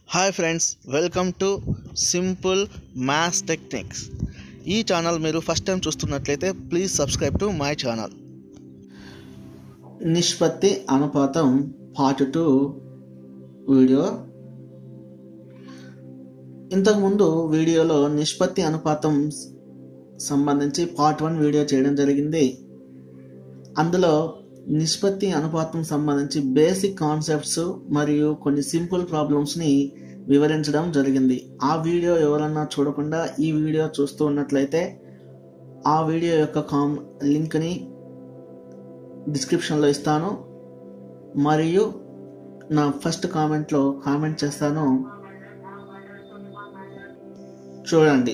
Hi friends welcome to simple maths techniques ఈ channel మీరు first time చూస్తున్నట్లయితే please subscribe to my channel నిష్పత్తి అనుపాతం పార్ట్ టూ వీడియో ఇంతకుముందు వీడియోలో నిష్పత్తి అనుపాతం సంబంధించి పార్ట్ వన్ వీడియో చేయడం జరిగింది అందులో నిష్పత్తి అనుపాతం సంబంధించి బేసిక్ కాన్సెప్ట్స్ మరియు కొన్ని సింపుల్ ప్రాబ్లమ్స్ని వివరించడం జరిగింది ఆ వీడియో ఎవరన్నా చూడకుండా ఈ వీడియో చూస్తూ ఉన్నట్లయితే ఆ వీడియో యొక్క కామ్ లింక్ని డిస్క్రిప్షన్లో ఇస్తాను మరియు నా ఫస్ట్ కామెంట్లో కామెంట్ చేస్తాను చూడండి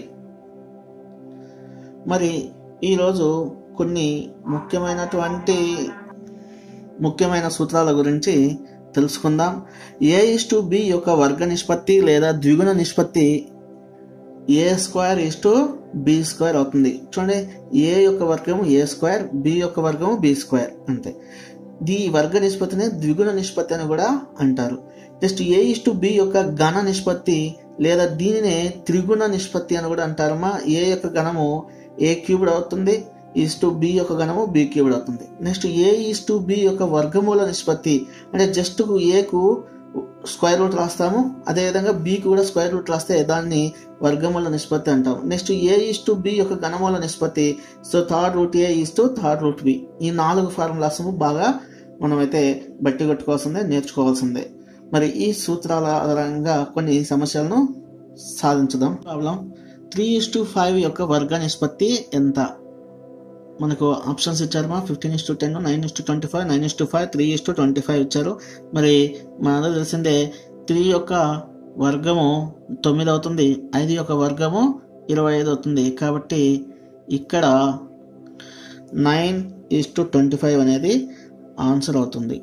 మరి ఈరోజు కొన్ని ముఖ్యమైనటువంటి ముఖ్యమైన సూత్రాల గురించి తెలుసుకుందాం ఏ ఇస్ టు బి యొక్క వర్గ నిష్పత్తి లేదా ద్విగుణ నిష్పత్తి A square is to B square అవుతుంది చూడండి ఏ యొక్క వర్గం ఏ స్క్వేర్ బి యొక్క వర్గం బి స్క్వేర్ అంతే ఈ వర్గ నిష్పత్తిని ద్విగుణ నిష్పత్తి అని కూడా అంటారు next A is to B యొక్క ఘన నిష్పత్తి లేదా దీనినే త్రిగుణ నిష్పత్తి అని కూడా అంటారమ్మా ఏ యొక్క ఘనము ఏ క్యూబ్డ్ అవుతుంది ఈస్ టు బి యొక్క గణము బి క్యూబ్డ్ అవుతుంది next A is to B యొక్క వర్గమూల నిష్పత్తి అంటే జస్ట్ ఏకు స్క్వేర్ రూట్ రాస్తాము అదేవిధంగా బికి కూడా స్క్వేర్ రూట్ రాస్తే దాన్ని వర్గమూల నిష్పత్తి అంటాం next A is to B యొక్క గణమూల నిష్పత్తి so third root A is to third root B ఈ నాలుగు ఫార్ములాస్ బాగా మనమైతే బట్టి కొట్టుకోవాల్సిందే నేర్చుకోవాల్సిందే మరి ఈ సూత్రాల ఆధారంగా కొన్ని సమస్యలను సాధించుదాం problem three is to five యొక్క వర్గ నిష్పత్తి ఎంత మనకు ఆప్షన్స్ ఇచ్చారు మా fifteen is to ten nine is to twenty five nine is to five three is to twenty five ఇచ్చారు మరి మనందరూ తెలిసిందే త్రీ యొక్క వర్గము తొమ్మిది అవుతుంది ఐదు యొక్క వర్గము ఇరవై ఐదు అవుతుంది కాబట్టి ఇక్కడ nine is to twenty five అనేది ఆన్సర్ అవుతుంది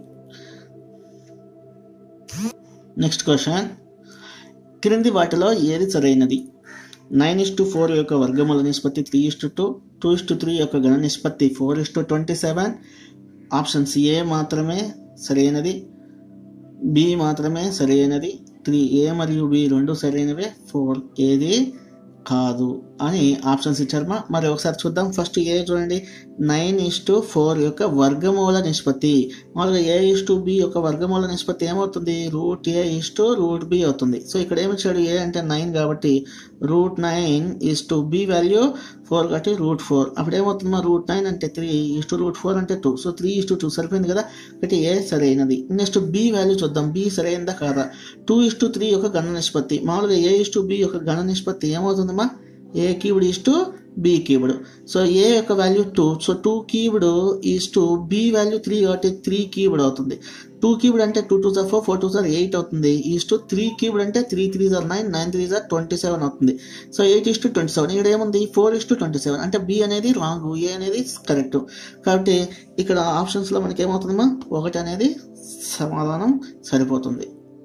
నెక్స్ట్ క్వశ్చన్ క్రింది వాటిలో ఏది సరైనది నైన్ ఇస్ టు ఫోర్ యొక్క వర్గమూల నిష్పత్తి three is to two two is to three యొక్క గణ నిష్పత్తి four is to twenty seven options A మాత్రమే సరైనది బి మాత్రమే సరైనది త్రీ ఏ మరియు బి రెండు సరైనవే ఫోర్ ఏది కాదు అని ఆప్షన్స్ ఇచ్చారు మా మరి ఒకసారి చూద్దాం ఫస్ట్ ఏ చూడండి నైన్ ఇస్ టు ఫోర్ యొక్క వర్గమూల నిష్పత్తి మామూలుగా ఏ ఇస్ టు బి యొక్క వర్గమూల నిష్పత్తి ఏమవుతుంది root A is to root B అవుతుంది సో ఇక్కడ ఏమిచ్చాడు ఏ అంటే నైన్ కాబట్టి root nine is to B value four కాబట్టి రూట్ ఫోర్ అప్పుడు ఏమవుతుంది మా రూట్ నైన్ అంటే three is to root four అంటే two so three is to two సరిపోయింది కదా కాబట్టి ఏ సరైనది నెక్స్ట్ బి వాల్యూ చూద్దాం బి సరైనదా కాదా టూ ఇస్ టు త్రీ యొక్క గణ నిష్పత్తి మామూలుగా ఏ ఇస్ టు బి యొక్క గణ నిష్పత్తి ఏమవుతుందమ్మా A cubed is to B cubed so A యొక్క value two so two cubed is to B value three కాబట్టి త్రీ క్యూబ్డ్ అవుతుంది టూ క్యూబ్డ్ అంటే టూ టూ జార్ four four two jar eight అవుతుంది ఈస్ టు త్రీ క్యూబ్డ్ అంటే three three జార్ nine nine three jar twenty seven అవుతుంది so eight is to twenty seven ఇక్కడ ఏముంది four is to twenty seven అంటే B అనేది wrong A అనేది correct కాబట్టి ఇక్కడ ఆప్షన్స్లో మనకి ఏమవుతుందమ్మా ఒకటి అనేది సమాధానం సరిపోతుంది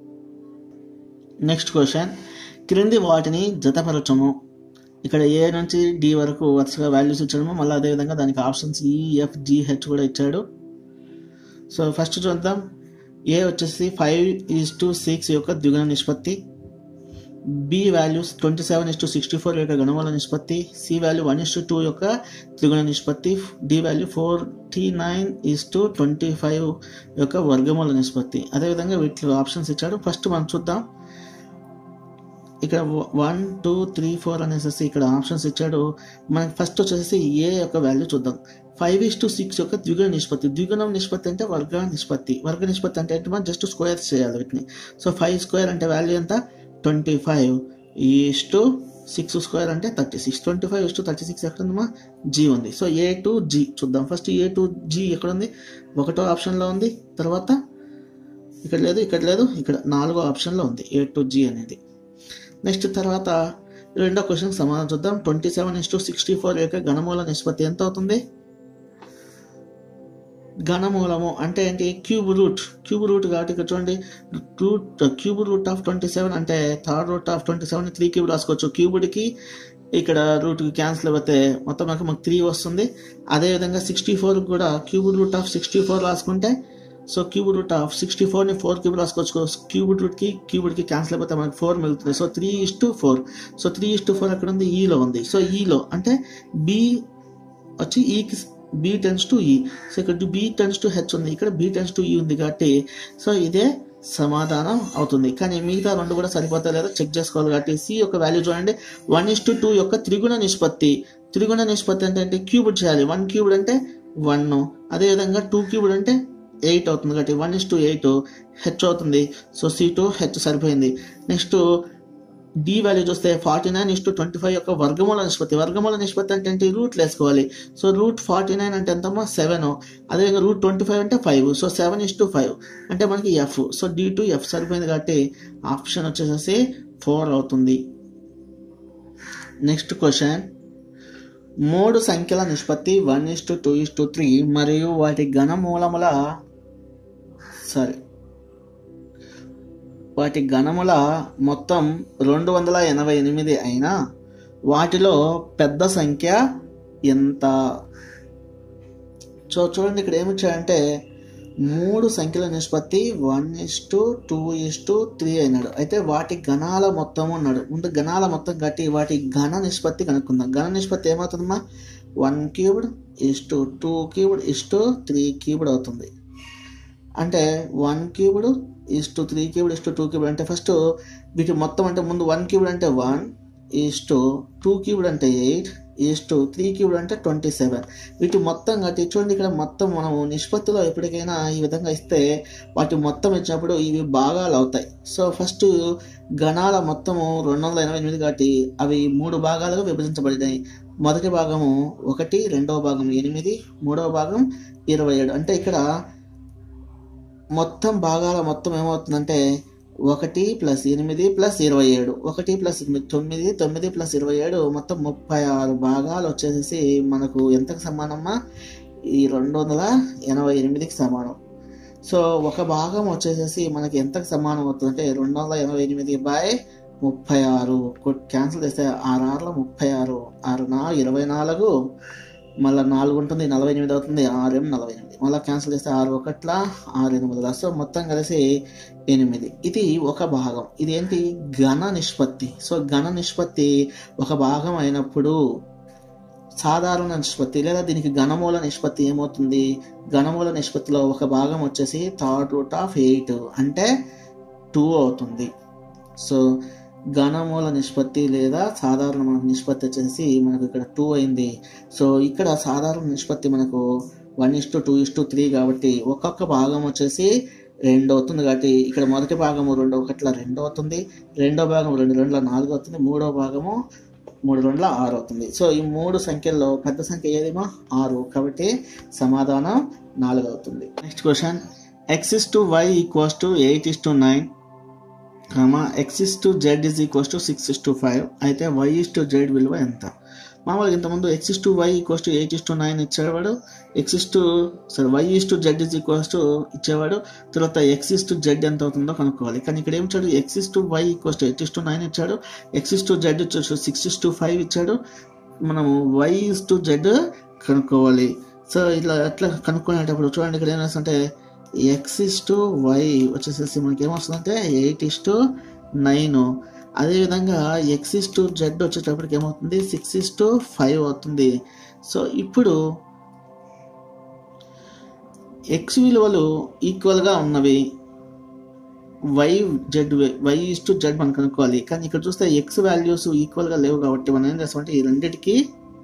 నెక్స్ట్ క్వశ్చన్ క్రింది వాటిని జతపరచము ఇక్కడ ఏ నుంచి డి వరకు వరుసగా వాల్యూస్ ఇచ్చాడు మళ్ళీ అదేవిధంగా దానికి ఆప్షన్స్ ఈఎఫ్ జిహెచ్ కూడా ఇచ్చాడు సో ఫస్ట్ చూద్దాం ఏ వచ్చేసి ఫైవ్ ఈజ్ టు సిక్స్ యొక్క ద్విగుణ నిష్పత్తి B values twenty seven is to sixty four యొక్క గణమూల నిష్పత్తి C value one is to two యొక్క త్రిగుణ నిష్పత్తి D value forty nine is to twenty five యొక్క వర్గమూల నిష్పత్తి అదేవిధంగా వీటిలో ఆప్షన్స్ ఇచ్చాడు ఫస్ట్ మనం చూద్దాం ఇక్కడ వన్ టూ త్రీ ఫోర్ అనేసి ఇక్కడ ఆప్షన్స్ ఇచ్చాడు మనకి ఫస్ట్ వచ్చేసి ఏ యొక్క వాల్యూ చూద్దాం ఫైవ్ ఇస్ టు సిక్స్ యొక్క ద్విగుణ నిష్పత్తి ద్విగుణం నిష్పత్తి అంటే వర్గ నిష్పత్తి వర్గ నిష్పత్తి అంటే ఏంటి మనం జస్ట్ స్క్వేర్ చేయాలి వీటిని సో ఫైవ్ స్క్వేర్ అంటే వాల్యూ ఎంత twenty five is to six square అంటే thirty six twenty five is to thirty six ఎక్కడ ఉందమ్మా జీ ఉంది సో ఏ టు జీ చూద్దాం ఫస్ట్ ఏ టు జీ ఎక్కడ ఉంది ఒకటో ఆప్షన్లో ఉంది తర్వాత ఇక్కడ లేదు ఇక్కడ లేదు ఇక్కడ నాలుగో ఆప్షన్లో ఉంది ఏ టు జీ అనేది నెక్స్ట్ తర్వాత రెండో క్వశ్చన్ సమాధానం చూద్దాం twenty seven is to sixty four యొక్క ఘనమూల నిష్పత్తి ఎంత అవుతుంది ఘనమూలము అంటే ఏంటి క్యూబ్ రూట్ క్యూబ్ రూట్ కాబట్టి ఇక్కడ చూడండి root cube root of twenty seven అంటే third root of twenty seven three cube రాసుకోవచ్చు క్యూబుడ్కి ఇక్కడ రూట్ క్యాన్సిల్ అయిపోతే మొత్తం మనకు మాకు త్రీ వస్తుంది అదేవిధంగా సిక్స్టీ ఫోర్ కూడా cube root of sixty four రాసుకుంటే so cube root of sixty ఫోర్ని ఫోర్ క్యూబ్ రాసుకోవచ్చు క్యూబ్ రూట్కి క్యూబ్ రూట్కి క్యాన్సిల్ అయిపోతే మనకి ఫోర్ మిగులుతుంది so three is to four so three is to four ఎక్కడ ఉంది ఈలో ఉంది సో ఈలో అంటే బి వచ్చి ఈకి B tends to E so ఇక్కడ బి టెన్స్ టు హెచ్ ఉంది ఇక్కడ బి టెన్స్ టు ఈ ఉంది కాబట్టి సో ఇదే సమాధానం అవుతుంది కానీ మిగతా రెండు కూడా సరిపోతా లేదా చెక్ చేసుకోవాలి కాబట్టి సి యొక్క వాల్యూ చూడండి వన్ ఇస్ టు టూ యొక్క త్రిగుణ నిష్పత్తి త్రిగుణ నిష్పత్తి అంటే అంటే క్యూబుడ్ చేయాలి వన్ క్యూబుడ్ అంటే వన్ అదేవిధంగా టూ క్యూబుడ్ అంటే ఎయిట్ అవుతుంది కాబట్టి one is to eight H అవుతుంది సో సి టు హెచ్ సరిపోయింది నెక్స్ట్ డి వాల్యూ చూస్తే forty nine is to twenty five యొక్క వర్గమూల నిష్పత్తి వర్గమూల నిష్పత్తి అంటే ఏంటి రూట్లు వేసుకోవాలి సో రూట్ ఫార్టీ నైన్ అంటే ఎంతమ్మా సెవెన్ అదేవిధంగా రూట్ ట్వంటీ ఫైవ్ అంటే five so seven is to five అంటే మనకి F so D to F సరిపోయింది కాబట్టి ఆప్షన్ వచ్చేసేసి ఫోర్ అవుతుంది నెక్స్ట్ క్వశ్చన్ మూడు సంఖ్యల నిష్పత్తి one is to two is to three మరియు వాటి ఘనమూలముల సారీ వాటి ఘనముల మొత్తం రెండు వందల ఎనభై ఎనిమిది అయినా వాటిలో పెద్ద సంఖ్య ఎంత సో చూడండి ఇక్కడ ఏమిచ్చాడంటే మూడు సంఖ్యల నిష్పత్తి one is to two is to three అయినాడు అయితే వాటి గణాల మొత్తం ఉన్నాడు ముందు గణాల మొత్తం కట్టి వాటి ఘన నిష్పత్తి కనుక్కుందాం ఘన నిష్పత్తి ఏమవుతుందమ్మా one cubed is to two cubed is to three cubed అవుతుంది అంటే one cubed is to three cubed is to two cubed అంటే ఫస్ట్ వీటి మొత్తం అంటే ముందు వన్ క్యూబ్డ్ అంటే one is to two cubed అంటే eight is to three cubed అంటే ట్వంటీ సెవెన్ వీటి మొత్తం కట్టి చూడండి ఇక్కడ మొత్తం మనము నిష్పత్తిలో ఎప్పటికైనా ఈ విధంగా ఇస్తే వాటి మొత్తం ఇచ్చినప్పుడు ఇవి భాగాలు అవుతాయి సో ఫస్ట్ గణాల మొత్తము రెండు వందల ఎనభై ఎనిమిది కాబట్టి అవి మూడు భాగాలుగా విభజించబడినాయి మొదటి భాగము ఒకటి రెండవ భాగం ఎనిమిది మూడవ భాగం ఇరవై ఏడు అంటే ఇక్కడ మొత్తం భాగాల మొత్తం ఏమవుతుందంటే ఒకటి ప్లస్ ఎనిమిది ప్లస్ ఇరవై ఏడు ఒకటి ప్లస్ తొమ్మిది తొమ్మిది ప్లస్ ఇరవై ఏడు మొత్తం ముప్పై ఆరు భాగాలు వచ్చేసి మనకు ఎంతకు సమానమ్మా ఈ రెండు వందల ఎనభై ఎనిమిదికి సమానం సో ఒక భాగం వచ్చేసేసి మనకి ఎంతకు సమానం అవుతుందంటే రెండు వందల ఎనభై ఎనిమిది బై ముప్పై ఆరు క్యాన్సిల్ చేస్తే ఆరు ఆరులో ముప్పై ఆరు ఆరు నా ఇరవై నాలుగు మళ్ళీ నాలుగు ఉంటుంది నలభై ఎనిమిది అవుతుంది ఆరు ఏం నలభై ఎనిమిది మళ్ళీ క్యాన్సిల్ చేస్తే ఆరు ఒకట్ల ఆరు ఎనిమిది సో మొత్తం కలిసి ఎనిమిది ఇది ఒక భాగం ఇది ఏంటి ఘన నిష్పత్తి సో ఘన నిష్పత్తి ఒక భాగం అయినప్పుడు సాధారణ నిష్పత్తి లేదా దీనికి ఘనమూల నిష్పత్తి ఏమవుతుంది ఘనమూల నిష్పత్తిలో ఒక భాగం వచ్చేసి థర్డ్ రూట్ ఆఫ్ ఎయిట్ అంటే టూ అవుతుంది సో ఘనమూల నిష్పత్తి లేదా సాధారణ నిష్పత్తి వచ్చేసి మనకు ఇక్కడ టూ అయింది సో ఇక్కడ సాధారణ నిష్పత్తి మనకు one is to two is to three కాబట్టి ఒక్కొక్క భాగం వచ్చేసి రెండు అవుతుంది కాబట్టి ఇక్కడ మొదటి భాగము రెండు ఒకట్ల రెండు అవుతుంది రెండో భాగం రెండు రెండుల నాలుగు అవుతుంది మూడో భాగము మూడు రెండుల ఆరు అవుతుంది సో ఈ మూడు సంఖ్యల్లో పెద్ద సంఖ్య ఏదేమో ఆరు కాబట్టి సమాధానం నాలుగు అవుతుంది next question X is to Y equals to eight is to nine comma X is to Z is equals to six is to five అయితే వై ఇస్ టు జెడ్ విలువ ఎంత మామూలుగా ఇంతకుముందు X is to Y equals to eight is to nine ఇచ్చేవాడు X is to sorry Y is to Z is equals to ఇచ్చేవాడు తర్వాత X is to Z ఎంత అవుతుందో కనుక్కోవాలి కానీ ఇక్కడ ఏం ఇచ్చాడు X is to Y equals to eight is to nine ఇచ్చాడు ఎక్స్ ఇస్ టు జెడ్ ఇచ్చాడు సిక్స్ ఇస్ టు ఫైవ్ ఇచ్చాడు మనము వై ఇస్ టు జెడ్ కనుక్కోవాలి సో ఇట్లా ఎట్లా కనుక్కునేటప్పుడు చూడండి ఇక్కడ ఏం రాస్తుంటే ఎక్స్ ఇస్ టు వై వచ్చేసేసి మనకి ఏమొస్తుందంటే ఎయిట్ ఇస్ టు నైన్ అదేవిధంగా ఎక్స్ ఇస్ టు జెడ్ వచ్చేటప్పటికి ఏమవుతుంది సిక్స్ ఇస్ టు ఫైవ్ అవుతుంది సో ఇప్పుడు ఎక్స్ విలువలు ఈక్వల్గా ఉన్నవి Y Z Y is to Z మనం కనుక్కోవాలి కానీ ఇక్కడ చూస్తే ఎక్స్ వాల్యూస్ ఈక్వల్గా లేవు కాబట్టి మనం ఏం చేస్తామంటే ఈ రెండింటికి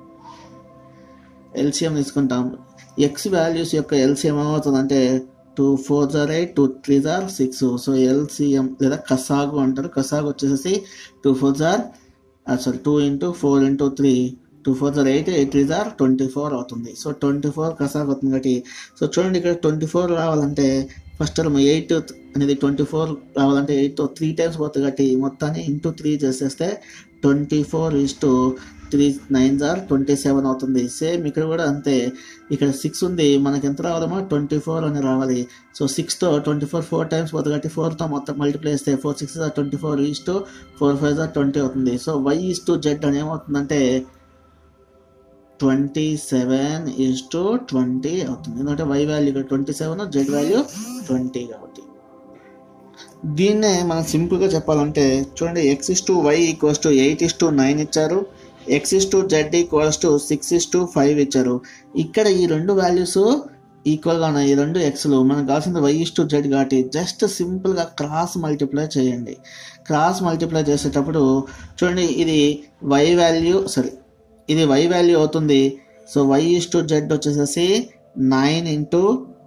ఎల్సిఎం తీసుకుంటాం ఎక్స్ వాల్యూస్ యొక్క ఎల్సిఎం ఏమవుతుందంటే two four are eight two three are six so LCM లేదా కసాగు అంటారు కసాగు వచ్చేసి two four are sorry two into four into three two four are eight eight three jar twenty four అవుతుంది so twenty four కసాగు అవుతుంది కాబట్టి so చూడండి ఇక్కడ ట్వంటీ ఫోర్ రావాలంటే ఫస్ట్ టర్మ్ ఎయిట్ అనేది ట్వంటీ ఫోర్ రావాలంటే ఎయిట్తో త్రీ టైమ్స్ పోతుంది కాబట్టి మొత్తాన్ని ఇంటూ త్రీ చేసేస్తే twenty four is to three nine are twenty seven అవుతుంది సేమ్ ఇక్కడ కూడా అంతే ఇక్కడ సిక్స్ ఉంది మనకి ఎంత రావాలమో ట్వంటీ ఫోర్ అని రావాలి సో సిక్స్తో ట్వంటీ ఫోర్ ఫోర్ టైమ్స్ పోతుంది కాబట్టి ఫోర్తో మొత్తం మల్టిప్లై చేస్తే four six are twenty four is to four five are twenty అవుతుంది so Y is to Z అని ఏమవుతుందంటే twenty seven is to twenty అవుతుంది ఎందుకంటే వై వాల్యూ ఇక్కడ twenty seven Z value twenty కాబట్టి దీన్నే మనం సింపుల్గా చెప్పాలంటే చూడండి X is to Y equals to eight is to nine ఇచ్చారు X is to Z equals to six is to five ఇచ్చారు ఇక్కడ ఈ రెండు వాల్యూస్ ఈక్వల్గా ఉన్నాయి ఈ రెండు ఎక్స్లు మనకు కావాల్సింది వై ఇస్ టు జెడ్ కాబట్టి జస్ట్ సింపుల్గా క్రాస్ మల్టిప్లై చేయండి క్రాస్ మల్టిప్లై చేసేటప్పుడు చూడండి ఇది వై వాల్యూ సారీ ఇది వై వాల్యూ అవుతుంది so Y is to Z వచ్చేసేసి నైన్ ఇంటూ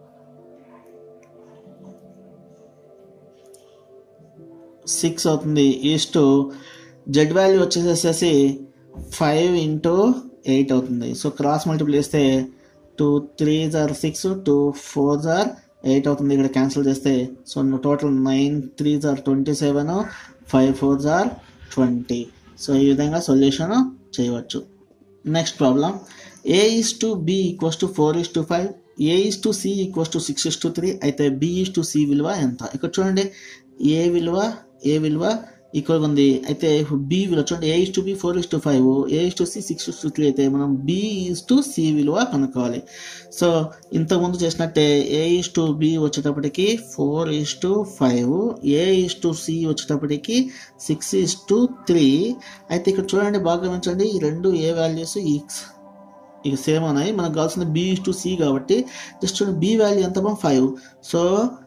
సిక్స్ అవుతుంది ఈస్ టు జెడ్ వాల్యూ వచ్చేసేసి ఫైవ్ ఇంటూ ఎయిట్ అవుతుంది సో క్రాస్ మల్టిపుల్ చేస్తే two three are six two four are eight అవుతుంది ఇక్కడ cancel చేస్తే so total nine three jar twenty seven five four are twenty so ఈ విధంగా solution చేయవచ్చు next problem A is to B equals to four is to five A is to C equals to six is to three అయితే B is to C విలువ ఎంత ఇక్కడ చూడండి ఏ విలువ ఏ విలువ ఈక్వల్గా ఉంది అయితే బి విలువ చూడండి A is to B four is to five A is to C six is to three అయితే మనం బి ఈస్ టు సి విలువ కనుక్కోవాలి సో ఇంతకుముందు చేసినట్టే ఏ ఇస్ టు బి వచ్చేటప్పటికి four is to five A is to C వచ్చేటప్పటికి six is to three అయితే ఇక్కడ చూడండి బాగా గమనించండి ఈ రెండు ఏ వాల్యూస్ ఈ ఇక సేమ్ ఉన్నాయి మనకు కావాల్సింది బి ఇస్ టు సి కాబట్టి జస్ట్ చూడండి బి వాల్యూ ఎంతమో five so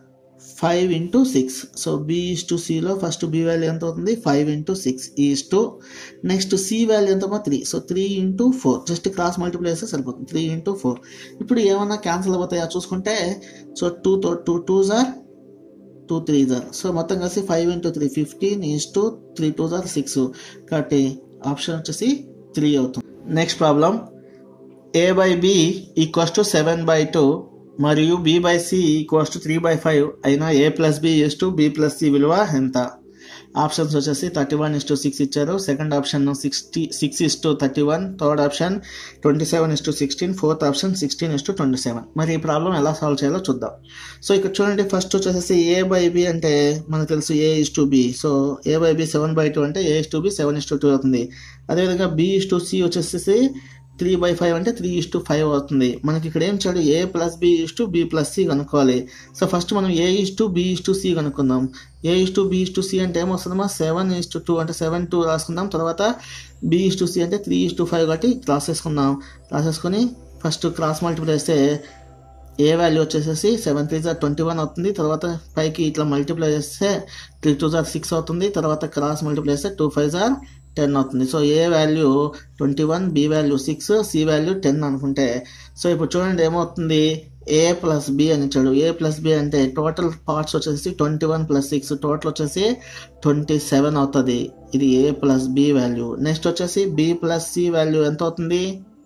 five into six so B is to సిలో ఫస్ట్ బి వాల్యూ ఎంత అవుతుంది five into six is to next C value ఎంతమో three so three into four just cross multiply చేస్తే సరిపోతుంది three into four ఇప్పుడు ఏమన్నా cancel అయిపోతాయా చూసుకుంటే సో టూ తో two two are two three are so మొత్తం కలిసి five into three fifteen is to three two jar six కాబట్టి ఆప్షన్ వచ్చేసి త్రీ అవుతుంది next problem A by B equals to seven by two మరియు B by C equals to three by five అయినా A plus B is to B plus C విలువ ఎంత options వచ్చేసి thirty one is to six ఇచ్చారు second option sixty six is to thirty one third option twenty seven is to sixteen fourth option sixteen is to twenty seven మరి ఈ problem ఎలా solve చేయాలో చూద్దాం so ఇక్కడ చూడండి first వచ్చేసి ఏ by B అంటే మనకు తెలుసు A is to B so A by B seven by two అంటే A is to B seven is to two అవుతుంది అదేవిధంగా బి ఇస్ టు సి వచ్చేసి త్రీ బై ఫైవ్ అంటే త్రీ ఇస్ టు ఫైవ్ అవుతుంది మనకి ఇక్కడ ఏం చేయాలి A plus B is to B plus C కనుక్కోవాలి సో ఫస్ట్ మనం A is to B is to C కనుక్కుందాం A is to B is to C అంటే ఏమొస్తుందమ్మా సెవెన్ ఇస్ టు టూ అంటే సెవెన్ టూ రాసుకుందాం తర్వాత బి ఇస్ టు సి అంటే three is to five కాబట్టి రాసేసుకుందాం రాసేసుకొని ఫస్ట్ క్రాస్ మల్టిప్లై చేస్తే ఏ వాల్యూ వచ్చేసేసి seven three jar twenty one అవుతుంది తర్వాత పైకి ఇట్లా మల్టిప్లై చేస్తే త్రీ టూ జార్ సిక్స్ అవుతుంది తర్వాత క్రాస్ మల్టిప్లై చేస్తే టూ ఫైవ్ జార్ టెన్ అవుతుంది so A value twenty one B value six C value ten అనుకుంటే సో ఇప్పుడు చూడండి ఏమవుతుంది ఏ ప్లస్ బి అని ఇచ్చాడు ఏ ప్లస్ బి అంటే టోటల్ పార్ట్స్ వచ్చేసి twenty one plus six total వచ్చేసి ట్వంటీ సెవెన్ అవుతుంది ఇది A plus B value next వచ్చేసి బి ప్లస్ సి వాల్యూ ఎంత అవుతుంది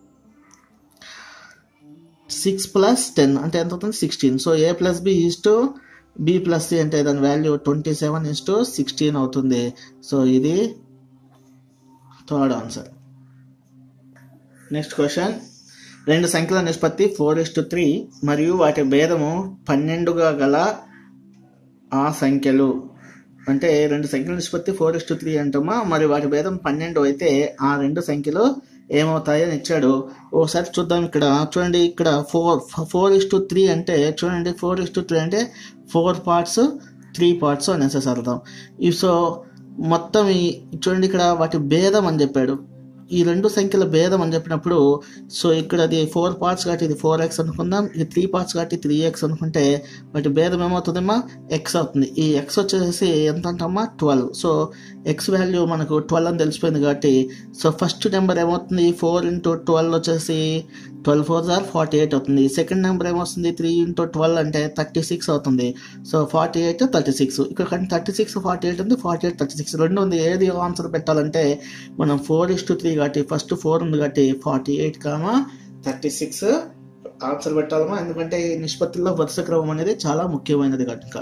సిక్స్ ప్లస్ టెన్ అంటే ఎంత అవుతుంది sixteen so A plus B is to B plus C అంటే దాని value twenty seven is to sixteen అవుతుంది సో ఇది థర్డ్ ఆన్సర్ నెక్స్ట్ క్వశ్చన్ రెండు సంఖ్యల నిష్పత్తి ఫోర్ ఇస్ టు త్రీ మరియు వాటి భేదము పన్నెండుగా గల ఆ సంఖ్యలు అంటే రెండు సంఖ్యల నిష్పత్తి ఫోర్ ఇస్ టు త్రీ అంటామా మరి వాటి భేదం పన్నెండు అయితే ఆ రెండు సంఖ్యలు ఏమవుతాయి అని ఇచ్చాడు ఓసారి చూద్దాం ఇక్కడ చూడండి ఇక్కడ four four is to three అంటే చూడండి ఫోర్ ఇస్ టు త్రీ అంటే ఫోర్ పార్ట్స్ త్రీ పార్ట్స్ అనేసి అర్థం ఈ సో మొత్తం ఈ చూడండి ఇక్కడ వాటి భేదం అని చెప్పాడు ఈ రెండు సంఖ్యల భేదం అని చెప్పినప్పుడు సో ఇక్కడ అది ఫోర్ పార్ట్స్ కాబట్టి ఇది ఫోర్ ఎక్స్ అనుకుందాం ఇది త్రీ పార్ట్స్ కాబట్టి త్రీ ఎక్స్ అనుకుంటే వాటి భేదం ఏమవుతుందమ్మా ఎక్స్ అవుతుంది ఈ ఎక్స్ వచ్చేసి ఎంత అంటమ్మా ట్వెల్వ్ సో ఎక్స్ వాల్యూ మనకు ట్వెల్వ్ అని తెలిసిపోయింది కాబట్టి సో ఫస్ట్ నెంబర్ ఏమవుతుంది ఫోర్ ఇంటూ ట్వెల్వ్ వచ్చేసి twelve four jar forty eight అవుతుంది సెకండ్ నెంబర్ ఏమొస్తుంది త్రీ ఇంటూ ట్వెల్వ్ అంటే థర్టీ సిక్స్ అవుతుంది so forty eight thirty six ఇక్కడ కానీ థర్టీ సిక్స్ ఫార్టీ ఎయిట్ ఉంది ఫార్టీ ఎయిట్ థర్టీ సిక్స్ రెండు ఉంది ఏది ఆన్సర్ పెట్టాలంటే మనం ఫోర్ ఇస్ టు త్రీ కాబట్టి ఫస్ట్ ఫోర్ ఉంది కాబట్టి forty eight comma thirty six answer పెట్టాలమా ఎందుకంటే ఈ నిష్పత్తిలో వరుస క్రమం అనేది చాలా ముఖ్యమైనది కనుక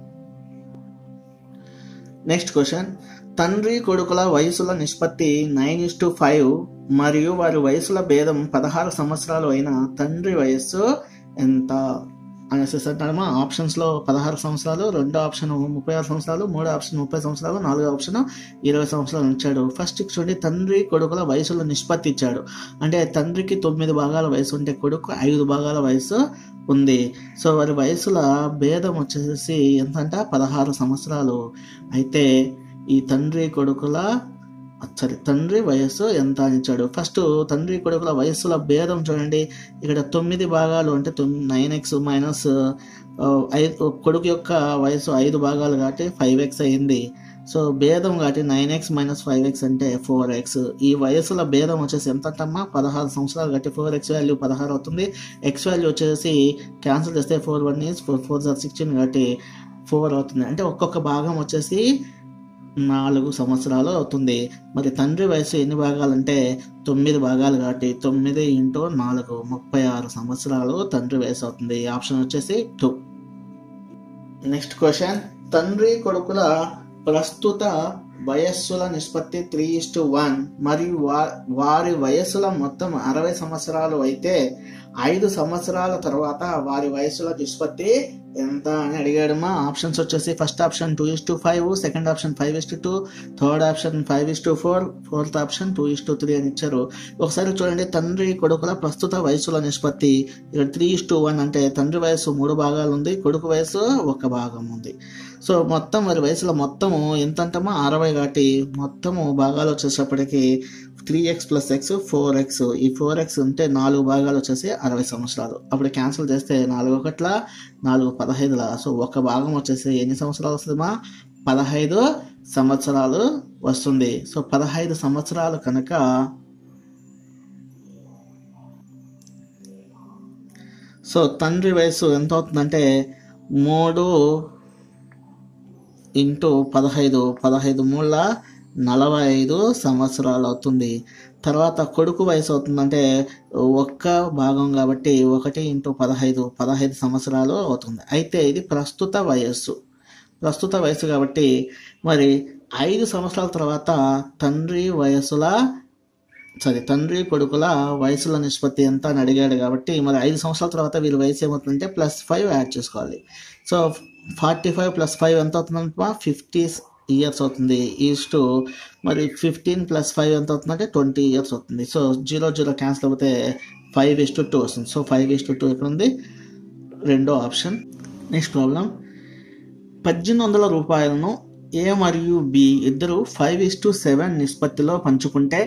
నెక్స్ట్ క్వశ్చన్ తండ్రి కొడుకుల వయసుల నిష్పత్తి నైన్ ఇస్ టు ఫైవ్ మరియు వారి వయసుల భేదం పదహారు సంవత్సరాలు అయిన తండ్రి వయస్సు ఎంత అనేసి అంటారమ్మా ఆప్షన్స్లో పదహారు సంవత్సరాలు రెండో ఆప్షన్ ముప్పై ఆరు సంవత్సరాలు మూడో ఆప్షన్ ముప్పై సంవత్సరాలు నాలుగో ఆప్షన్ ఇరవై సంవత్సరాలు ఇచ్చాడు ఫస్ట్ చూడండి తండ్రి కొడుకుల వయసులో నిష్పత్తి ఇచ్చాడు అంటే తండ్రికి తొమ్మిది భాగాల వయసు ఉంటే కొడుకు ఐదు భాగాల వయసు ఉంది సో వారి వయసుల భేదం వచ్చేసి ఎంత అంటే పదహారు సంవత్సరాలు అయితే ఈ తండ్రి కొడుకుల సరే తండ్రి వయస్సు ఎంత అని ఇచ్చాడు ఫస్ట్ తండ్రి కొడుకుల వయస్సుల భేదం చూడండి ఇక్కడ తొమ్మిది భాగాలు అంటే నైన్ ఎక్స్ మైనస్ ఐదు కొడుకు యొక్క వయసు ఐదు భాగాలు కాబట్టి ఫైవ్ ఎక్స్ అయింది సో భేదం కాబట్టి nine X minus five X అంటే ఫోర్ ఎక్స్ ఈ వయసుల భేదం వచ్చేసి ఎంత అంటమ్మా పదహారు సంవత్సరాలు కాబట్టి ఫోర్ ఎక్స్ వాల్యూ పదహారు అవుతుంది ఎక్స్ వాల్యూ వచ్చేసి క్యాన్సిల్ చేస్తే four one is four four are sixteen కాబట్టి ఫోర్ అవుతుంది అంటే ఒక్కొక్క భాగం వచ్చేసి నాలుగు సంవత్సరాలు అవుతుంది మరి తండ్రి వయసు ఎన్ని భాగాలు అంటే తొమ్మిది భాగాలు కాబట్టి తొమ్మిది ఇంటూ నాలుగు ముప్పై ఆరు సంవత్సరాలు తండ్రి వయసు అవుతుంది ఆప్షన్ వచ్చేసి టూ నెక్స్ట్ క్వశ్చన్ తండ్రి కొడుకుల ప్రస్తుత వయస్సుల నిష్పత్తి త్రీ టు వన్ మరియు వా- వారి వయస్సుల మొత్తం అరవై సంవత్సరాలు అయితే ఐదు సంవత్సరాల తర్వాత వారి వయస్సుల నిష్పత్తి ఎంత అని అడిగాడమ్మా ఆప్షన్స్ వచ్చేసి first option two is to five second option five is to two third option five is to four fourth option two is to three అని ఇచ్చారు ఒకసారి చూడండి తండ్రి కొడుకుల ప్రస్తుత వయసుల నిష్పత్తి ఇక్కడ త్రీ ఇస్ టు వన్ అంటే తండ్రి వయసు మూడు భాగాలు ఉంది కొడుకు వయసు ఒక భాగం ఉంది సో మొత్తం మరి వయసులో మొత్తము ఎంత అంటామో అరవై కాబట్టి మొత్తము భాగాలు వచ్చేటప్పటికి three X plus X four X ఈ ఫోర్ ఎక్స్ ఉంటే నాలుగు భాగాలు వచ్చేసి అరవై సంవత్సరాలు అప్పుడు క్యాన్సిల్ చేస్తే నాలుగు ఒకట్ల నాలుగు పదహైదుల సో ఒక భాగం వచ్చేసి ఎన్ని సంవత్సరాలు వస్తుందమ్మా పదహైదు సంవత్సరాలు వస్తుంది సో పదహైదు సంవత్సరాలు కనుక సో తండ్రి వయసు ఎంత అవుతుందంటే మూడు ఇంటూ పదహైదు పదహైదు మూల నలభై ఐదు సంవత్సరాలు అవుతుంది తర్వాత కొడుకు వయసు అవుతుందంటే ఒక్క భాగం కాబట్టి ఒకటి ఇంటూ పదహైదు పదహైదు సంవత్సరాలు అవుతుంది అయితే ఇది ప్రస్తుత వయస్సు ప్రస్తుత వయసు కాబట్టి మరి ఐదు సంవత్సరాల తర్వాత తండ్రి వయసుల సారీ తండ్రి కొడుకుల వయసుల నిష్పత్తి ఎంత అని అడిగాడు కాబట్టి మరి ఐదు సంవత్సరాల తర్వాత వీళ్ళ వయసు ఏమవుతుందంటే ప్లస్ ఫైవ్ యాడ్ చేసుకోవాలి so forty five plus five ఎంత అవుతుందంటే ఫిఫ్టీ ఇయర్స్ అవుతుంది ఈజ్ టు మరి ఫిఫ్టీన్ ప్లస్ ఫైవ్ ఎంత అవుతుందంటే ట్వంటీ ఇయర్స్ అవుతుంది సో జీరో జీరో క్యాన్సిల్ అయిపోతే ఫైవ్ ఇస్ టు టూ వస్తుంది so five is to two ఇక్కడ ఉంది రెండో ఆప్షన్ నెక్స్ట్ ప్రాబ్లం పద్దెనిమిది వందల రూపాయలను ఏ మరియు బి ఇద్దరు ఫైవ్ ఇస్ టు సెవెన్ నిష్పత్తిలో పంచుకుంటే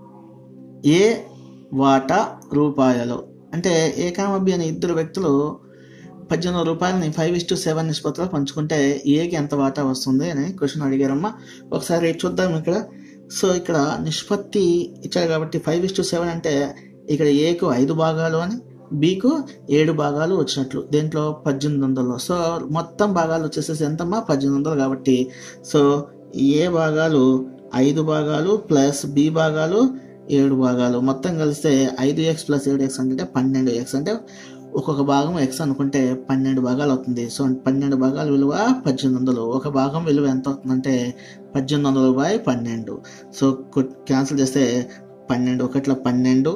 ఏ వాటా రూపాయలు అంటే ఏ కామ బి అనే ఇద్దరు వ్యక్తులు పద్దెనిమిది రూపాయలని ఫైవ్ ఇస్ టు సెవెన్ నిష్పత్తిలో పంచుకుంటే ఏకి ఎంత వాటా వస్తుంది అని క్వశ్చన్ అడిగారమ్మా ఒకసారి చూద్దాం ఇక్కడ సో ఇక్కడ నిష్పత్తి ఇచ్చారు కాబట్టి ఫైవ్ ఇస్ టు సెవెన్ అంటే ఇక్కడ ఏకు ఐదు భాగాలు అని బీకు ఏడు భాగాలు వచ్చినట్లు దీంట్లో పద్దెనిమిది వందలు సో మొత్తం భాగాలు వచ్చేసేసి ఎంతమ్మా పద్దెనిమిది వందలు కాబట్టి సో ఏ భాగాలు ఐదు భాగాలు ప్లస్ బి భాగాలు ఏడు భాగాలు మొత్తం కలిస్తే ఐదు ఎక్స్ ప్లస్ ఏడు ఎక్స్ అంటే పన్నెండు ఎక్స్ అంటే ఒక్కొక్క భాగం ఎక్స్ అనుకుంటే పన్నెండు భాగాలు అవుతుంది సో పన్నెండు భాగాల విలువ పద్దెనిమిది వందలు ఒక భాగం విలువ ఎంత అవుతుందంటే పద్దెనిమిది వందలు బై పన్నెండు సో క్యాన్సిల్ చేస్తే పన్నెండు ఒకట్ల పన్నెండు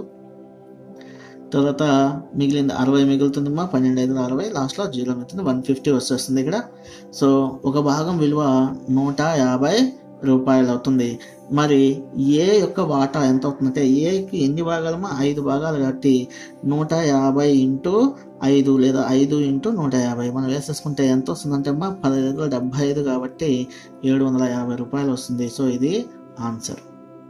తర్వాత మిగిలింది అరవై మిగులుతుందమ్మా పన్నెండు ఐదు అరవై లాస్ట్లో జీరో మిగులుతుంది వన్ ఫిఫ్టీ వచ్చేస్తుంది ఇక్కడ సో ఒక భాగం విలువ నూట యాభై రూపాయలు అవుతుంది మరి ఏ యొక్క వాటా ఎంత అవుతుందంటే ఏకి ఎన్ని భాగాలమా ఐదు భాగాలు కాబట్టి నూట యాభై ఇంటూ ఐదు లేదా ఐదు ఇంటూ నూట యాభై మనం వేసేసుకుంటే ఎంత వస్తుందంటే అమ్మా పదహైదు డెబ్బై ఐదు కాబట్టి ఏడు వందల యాభై రూపాయలు వస్తుంది సో ఇది ఆన్సర్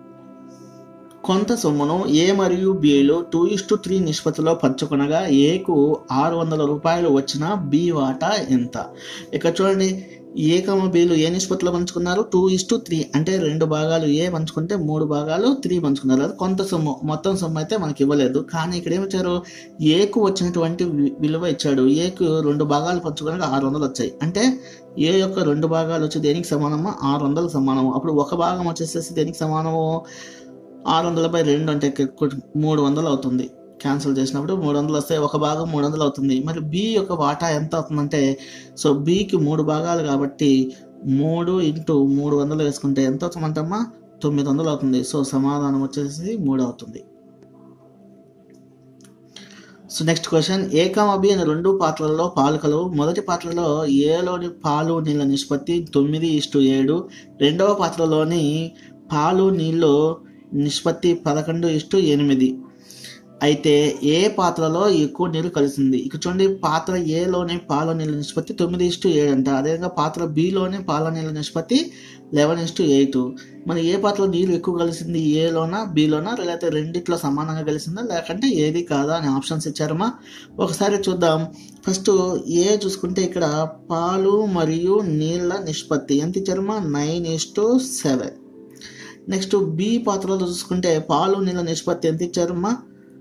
కొంత సొమ్మును ఏ మరియు బిలో టూ ఇస్ టు త్రీ నిష్పత్తిలో పంచుకొనగా ఏకు ఆరు వందల రూపాయలు వచ్చిన బి వాటా ఎంత ఇక్కడ చూడండి ఏ కమ బిలు ఏ నిష్పత్తిలో పంచుకున్నారు టూ ఇస్ టు త్రీ అంటే రెండు భాగాలు ఏ పంచుకుంటే మూడు భాగాలు త్రీ పంచుకున్నారు అది కొంత సొమ్ము మొత్తం సొమ్ము అయితే మనకి ఇవ్వలేదు కానీ ఇక్కడ ఏమిచ్చారు ఏకు వచ్చినటువంటి వి- విలువ ఇచ్చాడు ఏకు రెండు భాగాలు పంచుకోవడానికి ఆరు వందలు వచ్చాయి అంటే ఏ యొక్క రెండు భాగాలు వచ్చి దేనికి సమానమా ఆరు వందలకు సమానము అప్పుడు ఒక భాగం వచ్చేసేసి దేనికి సమానము ఆరు వందల బై రెండు అంటే ఇక్కడ మూడు వందలు అవుతుంది క్యాన్సిల్ చేసినప్పుడు మూడు వందలు వస్తే ఒక భాగం మూడు వందలు అవుతుంది మరి బి యొక్క వాటా ఎంత అవుతుందంటే సో బికి మూడు భాగాలు కాబట్టి మూడు ఇంటూ మూడు వందలు వేసుకుంటే ఎంత అవుతుందంటమ్మా తొమ్మిది వందలు అవుతుంది సో సమాధానం వచ్చేసి మూడు అవుతుంది so next question A comma B అనే రెండు పాత్రలలో పాలు కలవు మొదటి పాత్రలో ఏలోని పాలు నీళ్ళ నిష్పత్తి తొమ్మిది ఇష్టు ఏడు రెండవ పాత్రలోని పాలు నీళ్ళు నిష్పత్తి పదకొండు ఇష్టు ఎనిమిది అయితే ఏ పాత్రలో ఎక్కువ నీరు కలిసింది ఇక చూడండి పాత్ర ఏలోని పాల నీళ్ళ నిష్పత్తి తొమ్మిది ఇష్టు ఏడు అంట అదేవిధంగా పాత్ర బిలోని పాల నీళ్ళ నిష్పత్తి లెవెన్ ఇష్టు ఎయిట్ మరి ఏ పాత్రలో నీరు ఎక్కువ కలిసింది ఏలోనా బిలోనా లేకపోతే రెండిట్లో సమానంగా కలిసిందా లేకంటే ఏది కాదా అనే ఆప్షన్స్ ఇచ్చారమ్మా ఒకసారి చూద్దాం ఫస్ట్ ఏ చూసుకుంటే ఇక్కడ పాలు మరియు నీళ్ళ నిష్పత్తి ఎంత ఇచ్చారమ్మా nine is to seven next B పాత్రలో చూసుకుంటే పాలు నీళ్ళ నిష్పత్తి ఎంత ఇచ్చారమ్మా